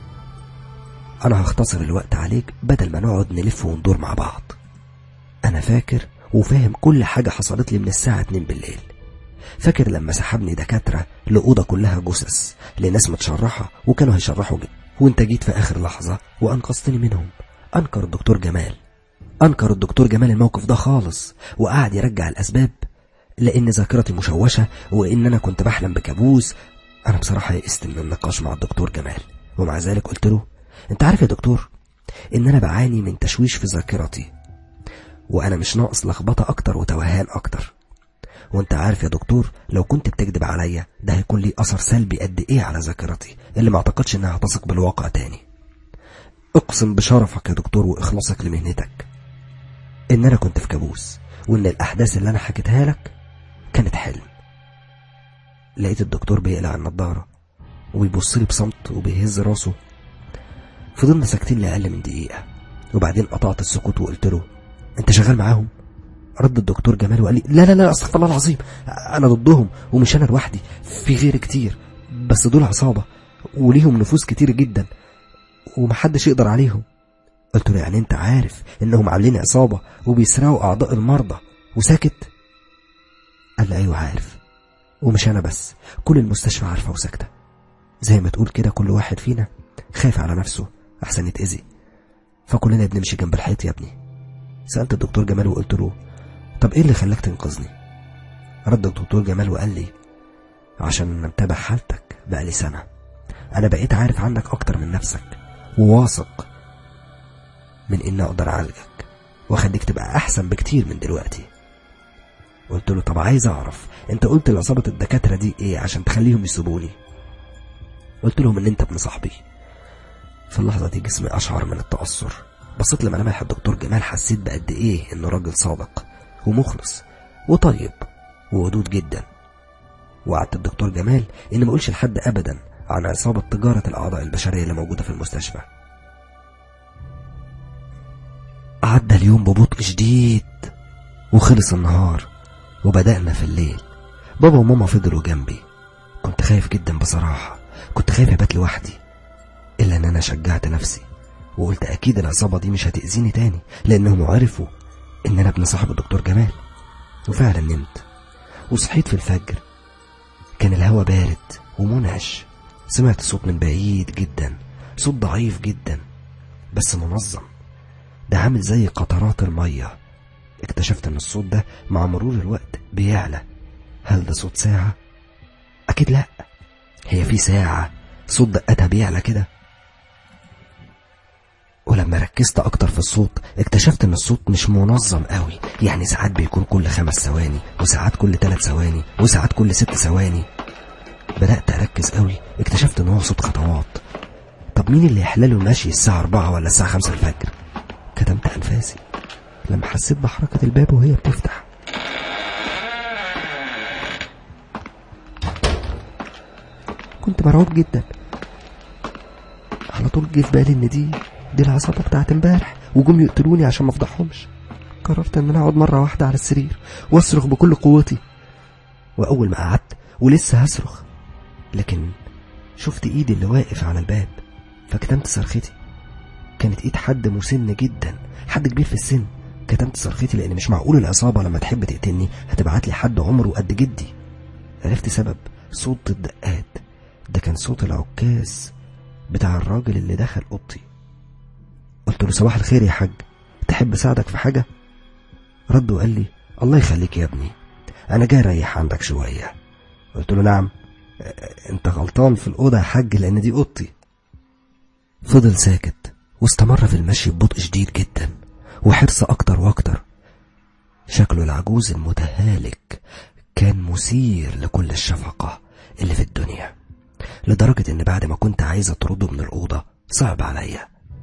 انا هختصر الوقت عليك بدل ما نقعد نلف وندور مع بعض انا فاكر وفاهم كل حاجة حصلت لي من الساعة 2 بالليل فاكر لما سحبني دكاترة لأوضة كلها جثث لناس متشرحة وكانوا هيشرحوا جد وانت جيت في آخر لحظة وأنقذتني منهم أنكر الدكتور جمال أنكر الدكتور جمال الموقف ده خالص وقعد يرجع الأسباب لأن ذاكرتي مشوشة وإن أنا كنت بحلم بكابوس أنا بصراحة يئست من النقاش مع الدكتور جمال ومع ذلك قلت له أنت عارف يا دكتور إن أنا بعاني من تشويش في ذاكرتي وأنا مش ناقص لخبطة أكتر وتوهان أكتر وانت عارف يا دكتور لو كنت بتكذب عليا ده هيكون لي اثر سلبي قد ايه على ذاكرتي اللي ما اعتقدش انها هتثق بالواقع تاني اقسم بشرفك يا دكتور واخلاصك لمهنتك ان انا كنت في كابوس وان الاحداث اللي انا حكيتها لك كانت حلم لقيت الدكتور بيقلع النضارة ويبص لي بصمت وبيهز راسه فضلنا ساكتين لأقل من دقيقة وبعدين قطعت السكوت وقلت له انت شغال معاهم رد الدكتور جمال وقال لي لا لا لا استغفر الله العظيم انا ضدهم ومش انا لوحدي في غير كتير بس دول عصابة وليهم نفوس كتير جدا ومحدش يقدر عليهم قلت له يعني انت عارف انهم عاملين عصابة وبيسرقوا اعضاء المرضى وساكت قال لي ايوه عارف ومش انا بس كل المستشفى عارفة وساكتة زي ما تقول كده كل واحد فينا خايف على نفسه احسن يتأذي فكلنا بنمشي جنب الحيط يا ابني سألت الدكتور جمال وقلت له طب ايه اللي خلاك تنقذني رد الدكتور جمال وقال لي عشان متابع حالتك بقالي سنة انا بقيت عارف عنك اكتر من نفسك وواثق من ان اقدر اعالجك واخليك تبقى احسن بكتير من دلوقتي قلت له طب عايز اعرف انت قلت لعصابة الدكاترة دي ايه عشان تخليهم يسيبوني قلت لهم ان انت ابن صاحبي في اللحظة دي جسمي اشعر من التأثر بصيت لملامح الدكتور جمال حسيت بقد ايه انه راجل صادق ومخلص وطيب وودود جدا وعدت الدكتور جمال ان ما اقولش لحد ابدا عن عصابة تجارة الاعضاء البشرية اللي موجودة في المستشفى عدى اليوم ببطء شديد وخلص النهار وبدأنا في الليل بابا وماما فضلوا جنبي كنت خايف جدا بصراحة كنت خايف ابات لوحدي الا ان انا شجعت نفسي وقلت اكيد العصابة دي مش هتأذيني تاني لانهم عرفوا ان انا ابن صاحب الدكتور جمال وفعلا نمت وصحيت في الفجر كان الهوا بارد ومنعش سمعت صوت من بعيد جدا صوت ضعيف جدا بس منظم ده عامل زي قطرات المية اكتشفت ان الصوت ده مع مرور الوقت بيعلى هل ده صوت ساعة؟ اكيد لا هي في ساعة صوت دقتها بيعلى كده ولما ركزت اكتر في الصوت اكتشفت ان الصوت مش منظم قوي يعني ساعات بيكون كل خمس ثواني وساعات كل ثلاث ثواني وساعات كل ست ثواني بدأت أركز قوي اكتشفت ان هو صوت خطوات طب مين اللي يحلله المشي الساعة أربعة ولا الساعة خمسة الفجر كتمت أنفاسي لما حسيت بحركة الباب وهي بتفتح كنت مرعوب جدا على طول جه في بالي ان دي دي العصابة بتاعت امبارح وجم يقتلوني عشان ما افضحهمش قررت ان انا اقعد مرة واحدة على السرير واصرخ بكل قوتي واول ما قعدت ولسه هصرخ لكن شفت ايدي اللي واقف على الباب فكتمت صرختي كانت ايد حد مسن جدا حد كبير في السن كتمت صرختي لان مش معقول العصابة لما تحب تقتلني هتبعت لي حد عمره قد جدي عرفت سبب صوت الدقات ده كان صوت العكاز بتاع الراجل اللي دخل اوضتي قلت له صباح الخير يا حاج تحب اساعدك في حاجة رد وقال لي الله يخليك يا ابني انا جاي اريح عندك شوية قلت له نعم انت غلطان في الأوضة يا حاج لان دي اوضتي فضل ساكت واستمر في المشي ببطء شديد جدا وحرص اكتر واكتر شكله العجوز المتهالك كان مثير لكل الشفقة اللي في الدنيا لدرجة ان بعد ما كنت عايز اطرده من الأوضة صعب عليا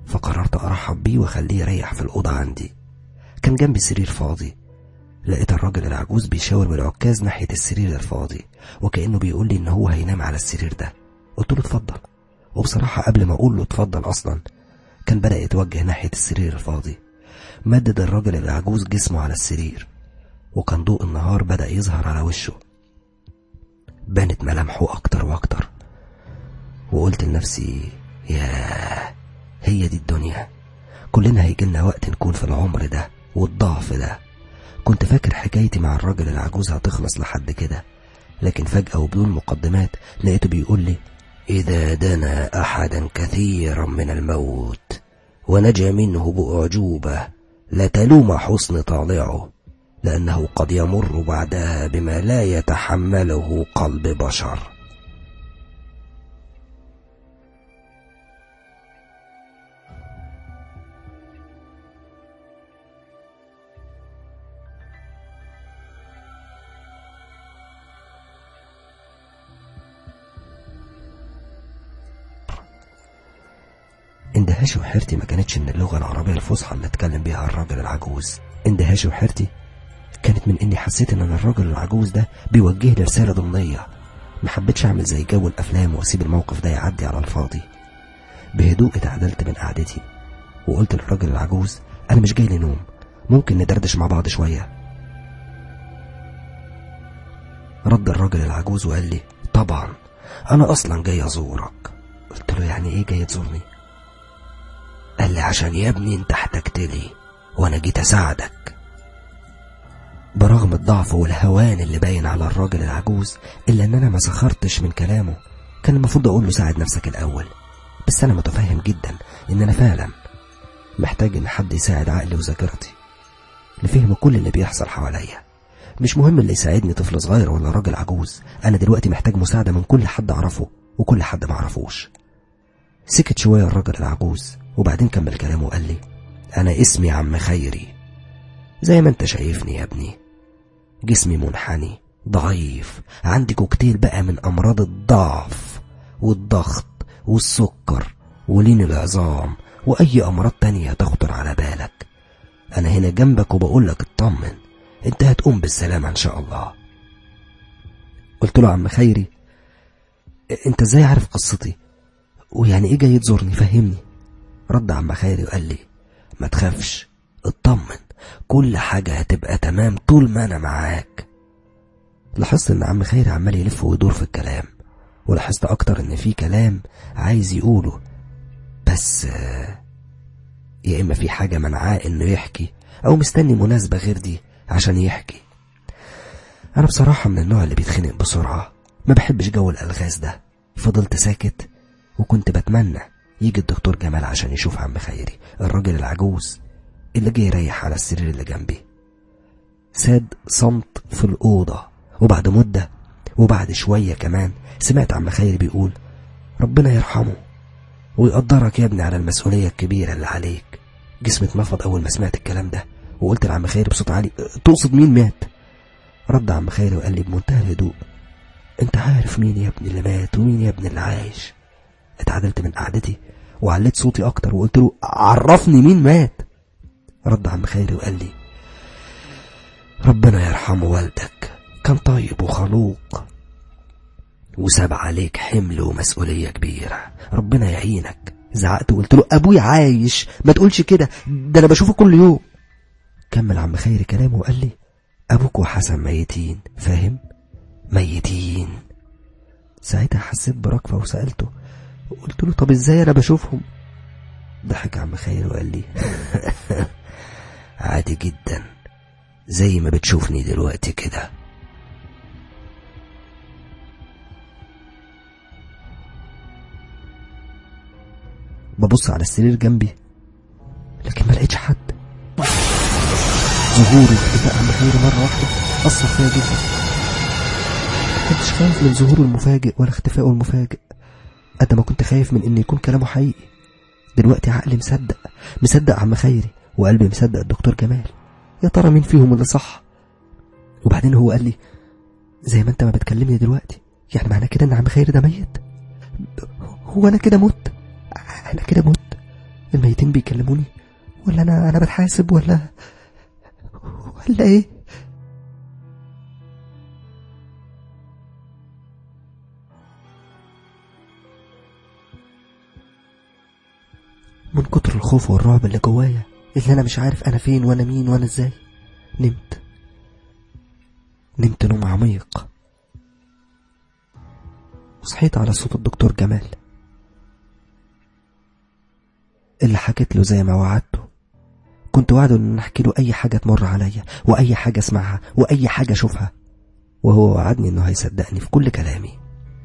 فقررت أرحب بيه وأخليه يريح في الأوضة عندي كان جنبي سرير فاضي لقيت الراجل العجوز بيشاور بالعكاز ناحية السرير الفاضي وكأنه بيقول لي إن هو هينام على السرير ده قلت له اتفضل وبصراحة قبل ما أقول له اتفضل أصلا كان بدأ يتوجه ناحية السرير الفاضي مدد الراجل العجوز جسمه على السرير وكان ضوء النهار بدأ يظهر على وشه بانت ملامحه أكتر وأكتر وقلت لنفسي ياه هي دي الدنيا كلنا هيجيلنا وقت نكون في العمر ده والضعف ده كنت فاكر حكايتي مع الراجل العجوز هتخلص لحد كده لكن فجأة وبدون مقدمات لقيته بيقول لي إذا دنا أحدا كثيرا من الموت ونجا منه بأعجوبة لتلوم حسن طالعه لأنه قد يمر بعدها بما لا يتحمله قلب بشر اندهاشي وحيرتي ما كانتش من اللغة العربية الفصحى اللي اتكلم بيها الراجل العجوز اندهاشي وحيرتي كانت من اني حسيت ان الراجل العجوز ده بيوجه لي رسالة ضمنية ما حبيتش اعمل زي جو الافلام واسيب الموقف ده يعدي على الفاضي بهدوء اتعدلت من قعدتي وقلت للراجل العجوز انا مش جاي لنوم ممكن ندردش مع بعض شوية رد الراجل العجوز وقال لي طبعا انا اصلا جاي ازورك قلت له يعني ايه جاي تزورني قال لي عشان يا ابني انت احتجت لي وانا جيت اساعدك برغم الضعف والهوان اللي باين على الراجل العجوز الا ان انا ما سخرتش من كلامه كان المفروض اقول له ساعد نفسك الاول بس انا متفهم جدا ان انا فعلا محتاج ان حد يساعد عقلي وذاكرتي لفهم كل اللي بيحصل حواليا مش مهم اللي يساعدني طفل صغير ولا راجل عجوز انا دلوقتي محتاج مساعده من كل حد اعرفه وكل حد ما اعرفوش سكت شويه الراجل العجوز وبعدين كمل كلامه وقال لي انا اسمي عم خيري زي ما انت شايفني يا ابني جسمي منحني ضعيف عندي كوكتيل بقى من امراض الضعف والضغط والسكر ولين العظام واي امراض تانية تخطر على بالك انا هنا جنبك وبقول لك اطمن انت هتقوم بالسلامة ان شاء الله قلت له عم خيري انت ازاي عارف قصتي ويعني ايه جاي تزورني فهمني رد عم خيري وقال لي ما تخافش اطمن كل حاجة هتبقى تمام طول ما انا معاك لاحظت ان عم خيري عمال يلف ويدور في الكلام ولاحظت اكتر ان في كلام عايز يقوله بس يا اما في حاجة منعاه انه يحكي او مستني مناسبة غير دي عشان يحكي انا بصراحة من النوع اللي بيتخنق بسرعة ما بحبش جو الالغاز ده فضلت ساكت وكنت بتمنى يجي الدكتور جمال عشان يشوف عم خيري الراجل العجوز اللي جه يريح على السرير اللي جنبي ساد صمت في الأوضة وبعد مدة وبعد شوية كمان سمعت عم خيري بيقول ربنا يرحمه ويقدرك يا ابني على المسؤولية الكبيرة اللي عليك جسمي اتنفض أول ما سمعت الكلام ده وقلت لعم خيري بصوت عالي تقصد مين مات رد عم خيري وقال لي بمنتهى الهدوء انت عارف مين يا ابني اللي مات ومين يا ابني اللي عايش اتعدلت من قعدتي وعليت صوتي اكتر وقلت له عرفني مين مات رد عم خيري وقال لي ربنا يرحم والدك كان طيب وخلوق وساب عليك حمل ومسؤولية كبيرة ربنا يعينك زعقت وقلت له أبوي عايش ما تقولش كده ده أنا بشوفه كل يوم كمل عم خيري كلامه وقال لي أبوك وحسن ميتين فاهم ميتين ساعتها حسيت بركفة وسألته وقلت له طب ازاي انا بشوفهم ضحك عم خير وقال لي عادي جدا زي ما بتشوفني دلوقتي كده ببص على السرير جنبي لكن ما لقيتش حد ظهور واختفاء عم خير مرة واحدة أثر فيا جدا ما كنتش خايف من ظهوره المفاجئ ولا اختفائه المفاجئ قد ما كنت خايف من ان يكون كلامه حقيقي دلوقتي عقلي مصدق مصدق عم خيري وقلبي مصدق الدكتور جمال يا ترى مين فيهم اللي صح وبعدين هو قال لي زي ما انت ما بتكلمني دلوقتي يعني معنى كده ان عم خيري ده ميت هو انا كده مت انا كده مت الميتين بيكلموني ولا انا انا بتحاسب ولا ولا ايه من كتر الخوف والرعب اللي جوايا اللي انا مش عارف انا فين وانا مين وانا ازاي نمت نمت نوم عميق وصحيت على صوت الدكتور جمال اللي حكيت له زي ما وعدته كنت وعده ان احكي له اي حاجه تمر عليا واي حاجه اسمعها واي حاجه اشوفها وهو وعدني انه هيصدقني في كل كلامي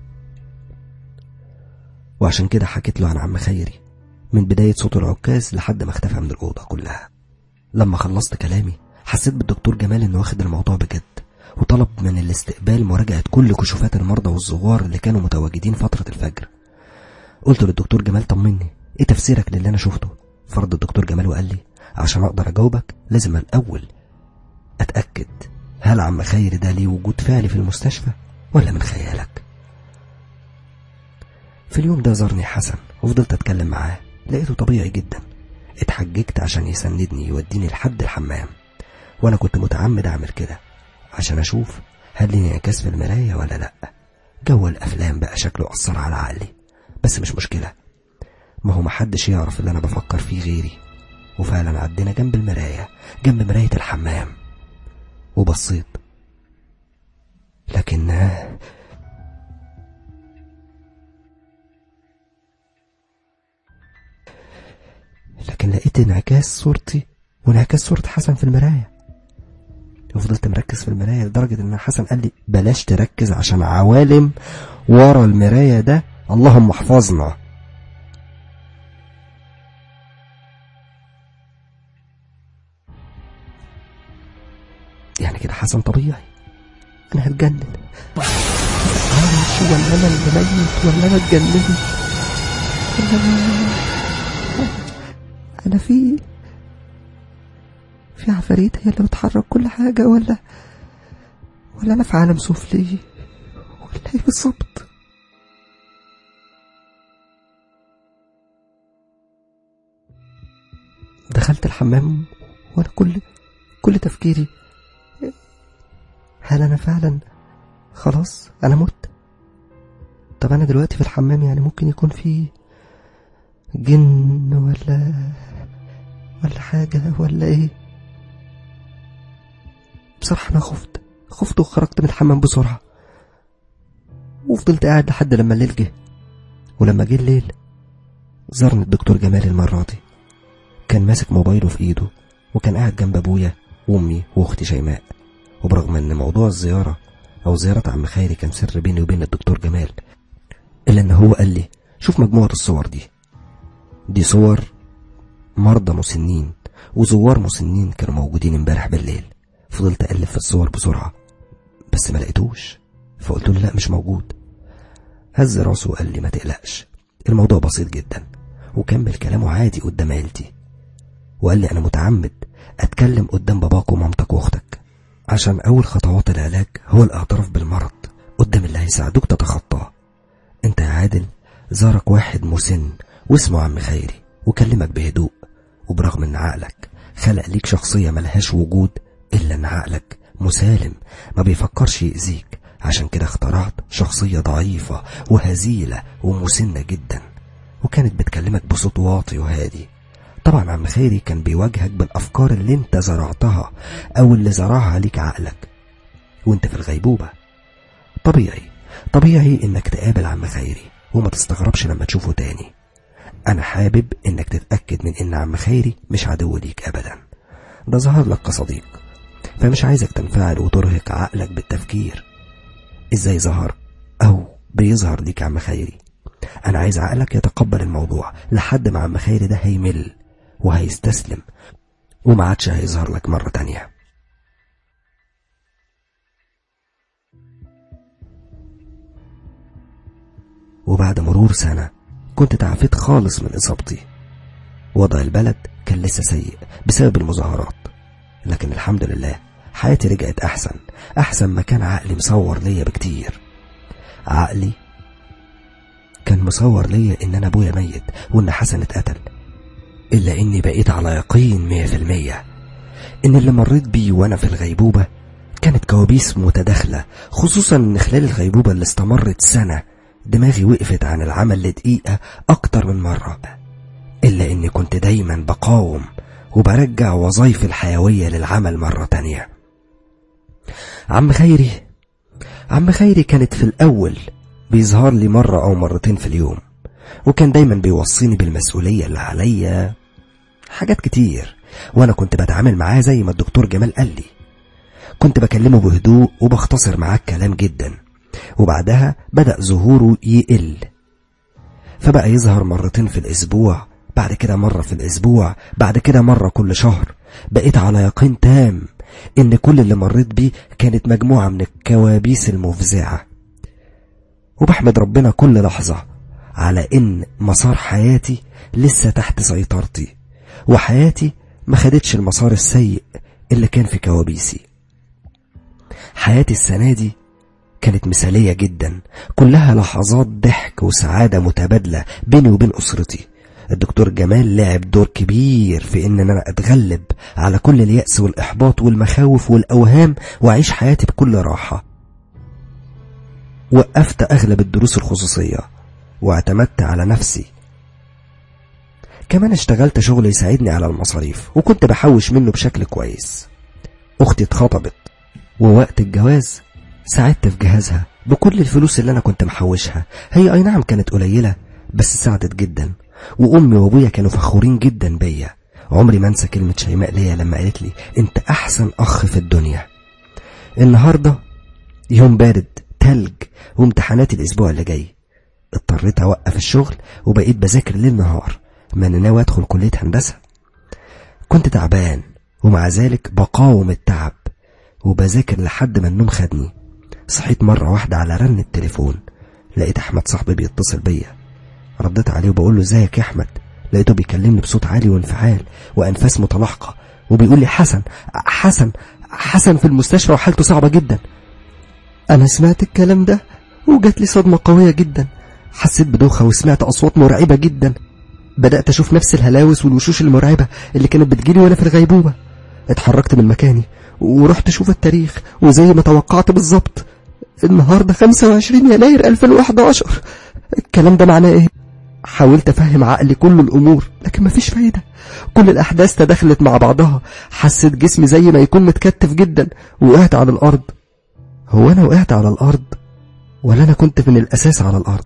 وعشان كده حكيت له عن عم خيري من بداية صوت العكاز لحد ما اختفى من الأوضة كلها لما خلصت كلامي حسيت بالدكتور جمال انه واخد الموضوع بجد وطلب من الاستقبال مراجعة كل كشوفات المرضى والزوار اللي كانوا متواجدين فترة الفجر قلت للدكتور جمال طمني ايه تفسيرك للي انا شفته فرد الدكتور جمال وقال لي عشان اقدر اجاوبك لازم الاول اتاكد هل عم خير ده ليه وجود فعلي في المستشفى ولا من خيالك في اليوم ده زارني حسن وفضلت اتكلم معاه لقيته طبيعي جدا اتحججت عشان يسندني يوديني لحد الحمام وانا كنت متعمد اعمل كده عشان اشوف هل لي انعكاس في المرايه ولا لا جو الافلام بقى شكله اثر على عقلي بس مش مشكله ما هو محدش يعرف اللي انا بفكر فيه غيري وفعلا عدينا جنب المرايه جنب مرايه الحمام وبصيت لكن لكن لقيت انعكاس صورتي وانعكاس صورة حسن في المراية وفضلت مركز في المراية لدرجة ان حسن قال لي بلاش تركز عشان عوالم ورا المراية ده اللهم احفظنا يعني كده حسن طبيعي انا هتجنن عايش ولا انا اللي ميت ولا انا اتجننت ولا انا انا في في عفاريت هي اللي بتحرك كل حاجة ولا ولا انا في عالم سفلي ولا ايه بالظبط دخلت الحمام وانا كل كل تفكيري هل انا فعلا خلاص انا مت طب انا دلوقتي في الحمام يعني ممكن يكون في جن ولا ولا حاجة ولا ايه بصراحة انا خفت خفت وخرجت من الحمام بسرعة وفضلت قاعد لحد لما الليل جه ولما جه الليل زارني الدكتور جمال المرة دي كان ماسك موبايله في ايده وكان قاعد جنب ابويا وامي واختي شيماء وبرغم ان موضوع الزيارة او زيارة عم خيري كان سر بيني وبين الدكتور جمال الا ان هو قال لي شوف مجموعة الصور دي دي صور مرضى مسنين وزوار مسنين كانوا موجودين امبارح بالليل فضلت اقلب في الصور بسرعة بس ما لقيتوش فقلت له لا مش موجود هز راسه وقال لي ما تقلقش الموضوع بسيط جدا وكمل كلامه عادي قدام عيلتي وقال لي انا متعمد اتكلم قدام باباك ومامتك واختك عشان اول خطوات العلاج هو الاعتراف بالمرض قدام اللي هيساعدوك تتخطاه انت يا عادل زارك واحد مسن واسمه عم خيري وكلمك بهدوء وبرغم ان عقلك خلق ليك شخصية ملهاش وجود الا ان عقلك مسالم ما بيفكرش يأذيك عشان كده اخترعت شخصية ضعيفة وهزيلة ومسنة جدا وكانت بتكلمك بصوت واطي وهادي طبعا عم خيري كان بيواجهك بالأفكار اللي انت زرعتها أو اللي زرعها ليك عقلك وانت في الغيبوبة طبيعي طبيعي انك تقابل عم خيري وما تستغربش لما تشوفه تاني انا حابب انك تتأكد من ان عم خيري مش عدو ليك ابدا ده ظهر لك كصديق فمش عايزك تنفعل وترهق عقلك بالتفكير ازاي ظهر او بيظهر ليك عم خيري انا عايز عقلك يتقبل الموضوع لحد ما عم خيري ده هيمل وهيستسلم وما عادش هيظهر لك مرة تانية وبعد مرور سنة كنت تعافيت خالص من إصابتي وضع البلد كان لسه سيء بسبب المظاهرات لكن الحمد لله حياتي رجعت أحسن أحسن ما كان عقلي مصور ليا بكتير عقلي كان مصور ليا إن أنا أبويا ميت وإن حسن اتقتل إلا إني بقيت على يقين مية في المية إن اللي مريت بيه وأنا في الغيبوبة كانت كوابيس متداخلة خصوصا إن خلال الغيبوبة اللي استمرت سنة دماغي وقفت عن العمل لدقيقة أكتر من مرة إلا إني كنت دايما بقاوم وبرجع وظايفي الحيوية للعمل مرة تانية عم خيري عم خيري كانت في الأول بيظهر لي مرة أو مرتين في اليوم وكان دايما بيوصيني بالمسؤولية اللي عليا حاجات كتير وأنا كنت بتعامل معاه زي ما الدكتور جمال قال لي كنت بكلمه بهدوء وبختصر معاه الكلام جدا وبعدها بدأ ظهوره يقل فبقى يظهر مرتين في الأسبوع بعد كده مرة في الأسبوع بعد كده مرة كل شهر بقيت على يقين تام إن كل اللي مريت بيه كانت مجموعة من الكوابيس المفزعة وبحمد ربنا كل لحظة على إن مسار حياتي لسه تحت سيطرتي وحياتي ما خدتش المسار السيء اللي كان في كوابيسي حياتي السنة دي كانت مثالية جدا كلها لحظات ضحك وسعادة متبادلة بيني وبين أسرتي الدكتور جمال لعب دور كبير في ان انا اتغلب على كل اليأس والاحباط والمخاوف والاوهام واعيش حياتي بكل راحة وقفت اغلب الدروس الخصوصية واعتمدت على نفسي كمان اشتغلت شغل يساعدني على المصاريف وكنت بحوش منه بشكل كويس اختي اتخطبت ووقت الجواز ساعدت في جهازها بكل الفلوس اللي انا كنت محوشها هي اي نعم كانت قليلة بس ساعدت جدا وامي وابويا كانوا فخورين جدا بيا عمري ما انسى كلمة شيماء ليا لما قالت لي انت احسن اخ في الدنيا النهاردة يوم بارد تلج وامتحانات الاسبوع اللي جاي اضطريت اوقف الشغل وبقيت بذاكر ليل نهار ما انا ناوي ادخل كلية هندسة كنت تعبان ومع ذلك بقاوم التعب وبذاكر لحد ما النوم خدني صحيت مرة واحدة على رن التليفون لقيت احمد صاحبي بيتصل بيا رديت عليه وبقول له ازيك يا احمد لقيته بيكلمني بصوت عالي وانفعال وانفاس متلاحقه وبيقول لي حسن حسن حسن في المستشفى وحالته صعبه جدا انا سمعت الكلام ده وجات لي صدمه قويه جدا حسيت بدوخه وسمعت اصوات مرعبه جدا بدات اشوف نفس الهلاوس والوشوش المرعبه اللي كانت بتجيلي وانا في الغيبوبه اتحركت من مكاني ورحت اشوف التاريخ وزي ما توقعت بالظبط النهارده 25 يناير 2011 الكلام ده معناه ايه حاولت افهم عقلي كل الامور لكن مفيش فايده كل الاحداث تداخلت مع بعضها حسيت جسمي زي ما يكون متكتف جدا وقعت على الارض هو انا وقعت على الارض ولا انا كنت من الاساس على الارض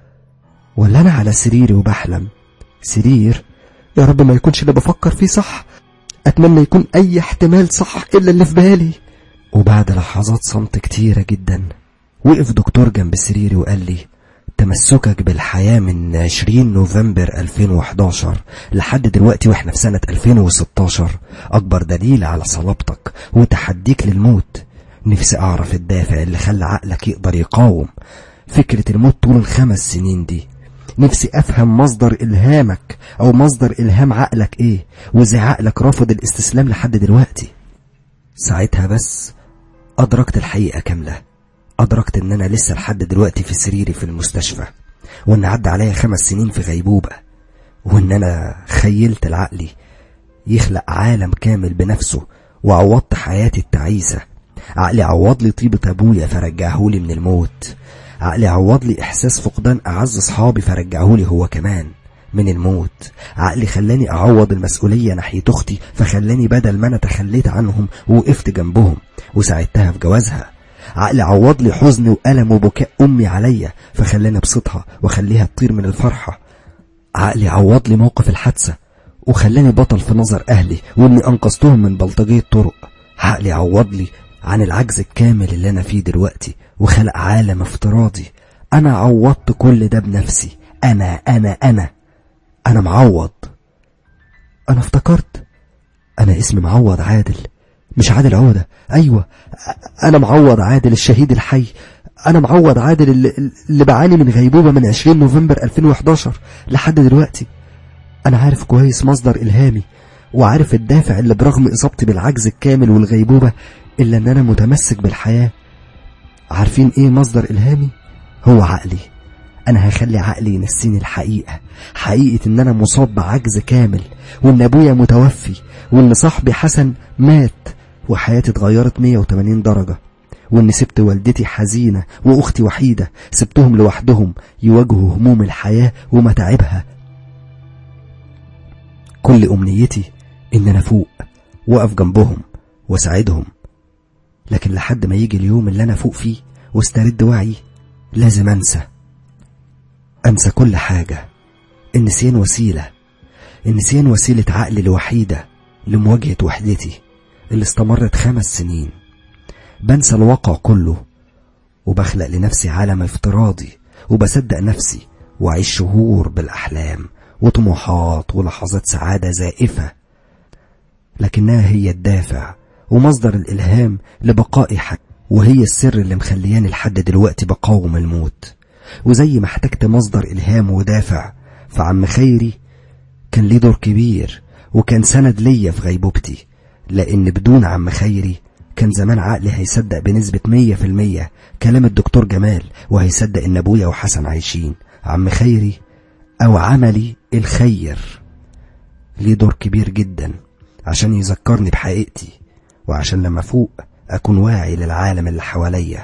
ولا انا على سريري وبحلم سرير يا رب ما يكونش اللي بفكر فيه صح اتمنى يكون اي احتمال صح الا اللي في بالي وبعد لحظات صمت كتيره جدا وقف دكتور جنب سريري وقال لي تمسكك بالحياة من 20 نوفمبر 2011 لحد دلوقتي واحنا في سنة 2016 أكبر دليل على صلابتك وتحديك للموت نفسي أعرف الدافع اللي خلى عقلك يقدر يقاوم فكرة الموت طول الخمس سنين دي نفسي أفهم مصدر إلهامك أو مصدر إلهام عقلك إيه وإزاي عقلك رافض الاستسلام لحد دلوقتي ساعتها بس أدركت الحقيقة كاملة أدركت إن أنا لسه لحد دلوقتي في سريري في المستشفى وإن عدى عليا خمس سنين في غيبوبة وإن أنا خيلت لعقلي يخلق عالم كامل بنفسه وعوضت حياتي التعيسة عقلي عوض لي طيبة أبويا فرجعهولي من الموت عقلي عوض لي إحساس فقدان أعز صحابي فرجعهولي هو كمان من الموت عقلي خلاني أعوض المسؤولية ناحية أختي فخلاني بدل ما أنا تخليت عنهم ووقفت جنبهم وساعدتها في جوازها عقلي عوض لي حزن وألم وبكاء أمي عليا فخلاني أبسطها وأخليها تطير من الفرحة عقلي عوض لي موقف الحادثة وخلاني بطل في نظر أهلي وإني أنقذتهم من بلطجية طرق عقلي عوض لي عن العجز الكامل اللي أنا فيه دلوقتي وخلق عالم افتراضي أنا عوضت كل ده بنفسي أنا أنا أنا أنا معوض أنا افتكرت أنا اسمي معوض عادل مش عادل عودة أيوة أنا معوض عادل الشهيد الحي أنا معوض عادل اللي, اللي بعاني من غيبوبة من 20 نوفمبر 2011 لحد دلوقتي أنا عارف كويس مصدر إلهامي وعارف الدافع اللي برغم إصابتي بالعجز الكامل والغيبوبة إلا أن أنا متمسك بالحياة عارفين إيه مصدر إلهامي؟ هو عقلي انا هخلي عقلي ينسيني الحقيقة حقيقة ان انا مصاب بعجز كامل وان ابويا متوفي وان صاحبي حسن مات وحياتي اتغيرت 180 درجة وان سبت والدتي حزينة واختي وحيدة سبتهم لوحدهم يواجهوا هموم الحياة ومتاعبها كل امنيتي ان انا فوق واقف جنبهم واساعدهم لكن لحد ما يجي اليوم اللي انا فوق فيه واسترد وعي لازم انسى انسى كل حاجة النسيان وسيلة النسيان وسيلة عقلي الوحيدة لمواجهة وحدتي اللي استمرت خمس سنين بنسى الواقع كله وبخلق لنفسي عالم افتراضي وبصدق نفسي وأعيش شهور بالأحلام وطموحات ولحظات سعادة زائفة لكنها هي الدافع ومصدر الإلهام لبقائي حي وهي السر اللي مخلياني لحد دلوقتي بقاوم الموت وزي ما احتجت مصدر إلهام ودافع فعم خيري كان ليه دور كبير وكان سند ليا في غيبوبتي لأن بدون عم خيري كان زمان عقلي هيصدق بنسبة مية في المية كلام الدكتور جمال وهيصدق إن أبويا وحسن عايشين عم خيري أو عملي الخير ليه دور كبير جدا عشان يذكرني بحقيقتي وعشان لما فوق أكون واعي للعالم اللي حواليا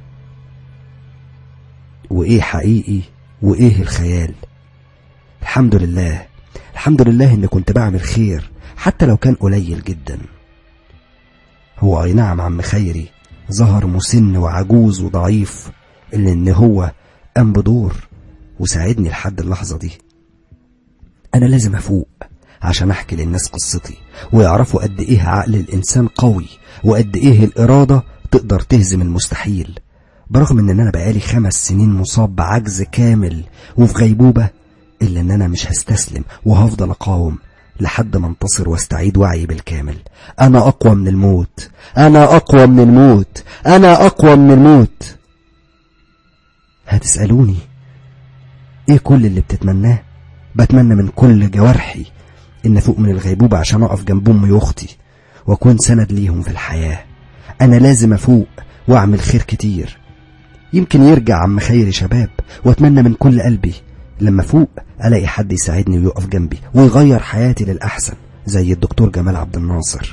وإيه حقيقي وإيه الخيال الحمد لله الحمد لله إني كنت بعمل خير حتى لو كان قليل جدا هو أي نعم عم خيري ظهر مسن وعجوز وضعيف إلا إن هو قام بدور وساعدني لحد اللحظة دي أنا لازم أفوق عشان أحكي للناس قصتي ويعرفوا قد إيه عقل الإنسان قوي وقد إيه الإرادة تقدر تهزم المستحيل برغم إن أنا بقالي خمس سنين مصاب بعجز كامل وفي غيبوبة إلا إن أنا مش هستسلم وهفضل أقاوم لحد ما انتصر واستعيد وعي بالكامل أنا أقوى من الموت أنا أقوى من الموت أنا أقوى من الموت هتسألوني إيه كل اللي بتتمناه بتمنى من كل جوارحي إن أفوق من الغيبوبة عشان أقف جنب أمي وأختي وأكون سند ليهم في الحياة أنا لازم أفوق وأعمل خير كتير يمكن يرجع عم خيري شباب وأتمنى من كل قلبي لما فوق ألاقي حد يساعدني ويقف جنبي ويغير حياتي للأحسن زي الدكتور جمال عبد الناصر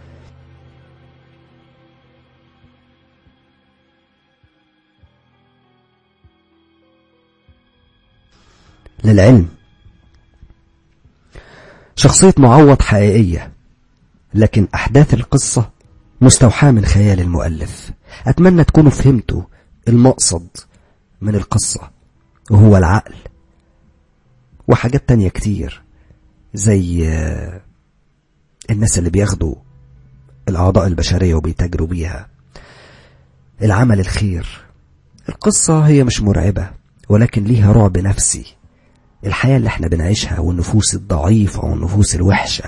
للعلم شخصية معوض حقيقية لكن أحداث القصة مستوحاة من خيال المؤلف أتمنى تكونوا فهمتوا المقصد من القصة وهو العقل وحاجات تانية كتير زي الناس اللي بياخدوا الأعضاء البشرية وبيتاجروا بيها العمل الخير القصة هي مش مرعبة ولكن ليها رعب نفسي الحياة اللي احنا بنعيشها والنفوس الضعيفة والنفوس الوحشة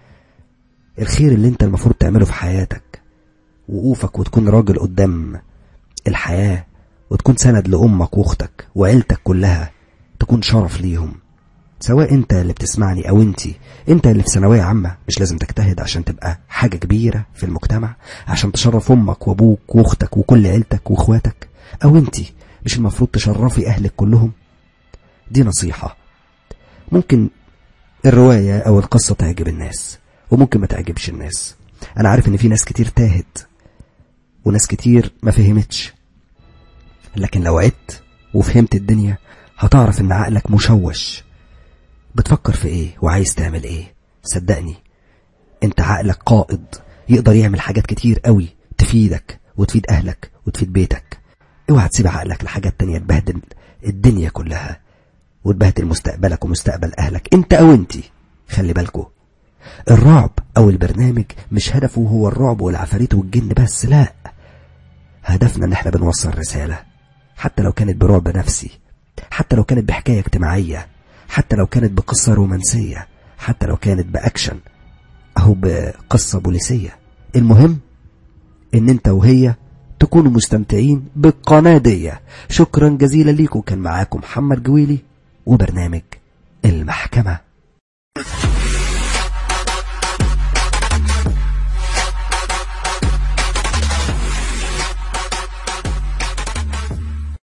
الخير اللي انت المفروض تعمله في حياتك وقوفك وتكون راجل قدام الحياة وتكون سند لأمك وأختك وعيلتك كلها تكون شرف ليهم سواء انت اللي بتسمعني او انتي انت اللي في ثانويه عامه مش لازم تجتهد عشان تبقى حاجه كبيره في المجتمع عشان تشرف امك وابوك واختك وكل عيلتك واخواتك او انتي مش المفروض تشرفي اهلك كلهم دي نصيحه ممكن الروايه او القصه تعجب الناس وممكن ما تعجبش الناس انا عارف ان في ناس كتير تاهت وناس كتير ما فهمتش لكن لو عدت وفهمت الدنيا هتعرف ان عقلك مشوش بتفكر في ايه وعايز تعمل ايه صدقني انت عقلك قائد يقدر يعمل حاجات كتير قوي تفيدك وتفيد اهلك وتفيد بيتك اوعى تسيب عقلك لحاجات تانية تبهدل الدنيا كلها وتبهدل مستقبلك ومستقبل اهلك انت او انتي خلي بالكوا الرعب او البرنامج مش هدفه هو الرعب والعفاريت والجن بس لا هدفنا ان احنا بنوصل رسالة حتى لو كانت برعب نفسي حتى لو كانت بحكاية اجتماعية حتى لو كانت بقصة رومانسية حتى لو كانت بأكشن أو بقصة بوليسية المهم إن أنت وهي تكونوا مستمتعين بالقناة دي شكرا جزيلا ليكم كان معاكم محمد جويلي وبرنامج المحكمة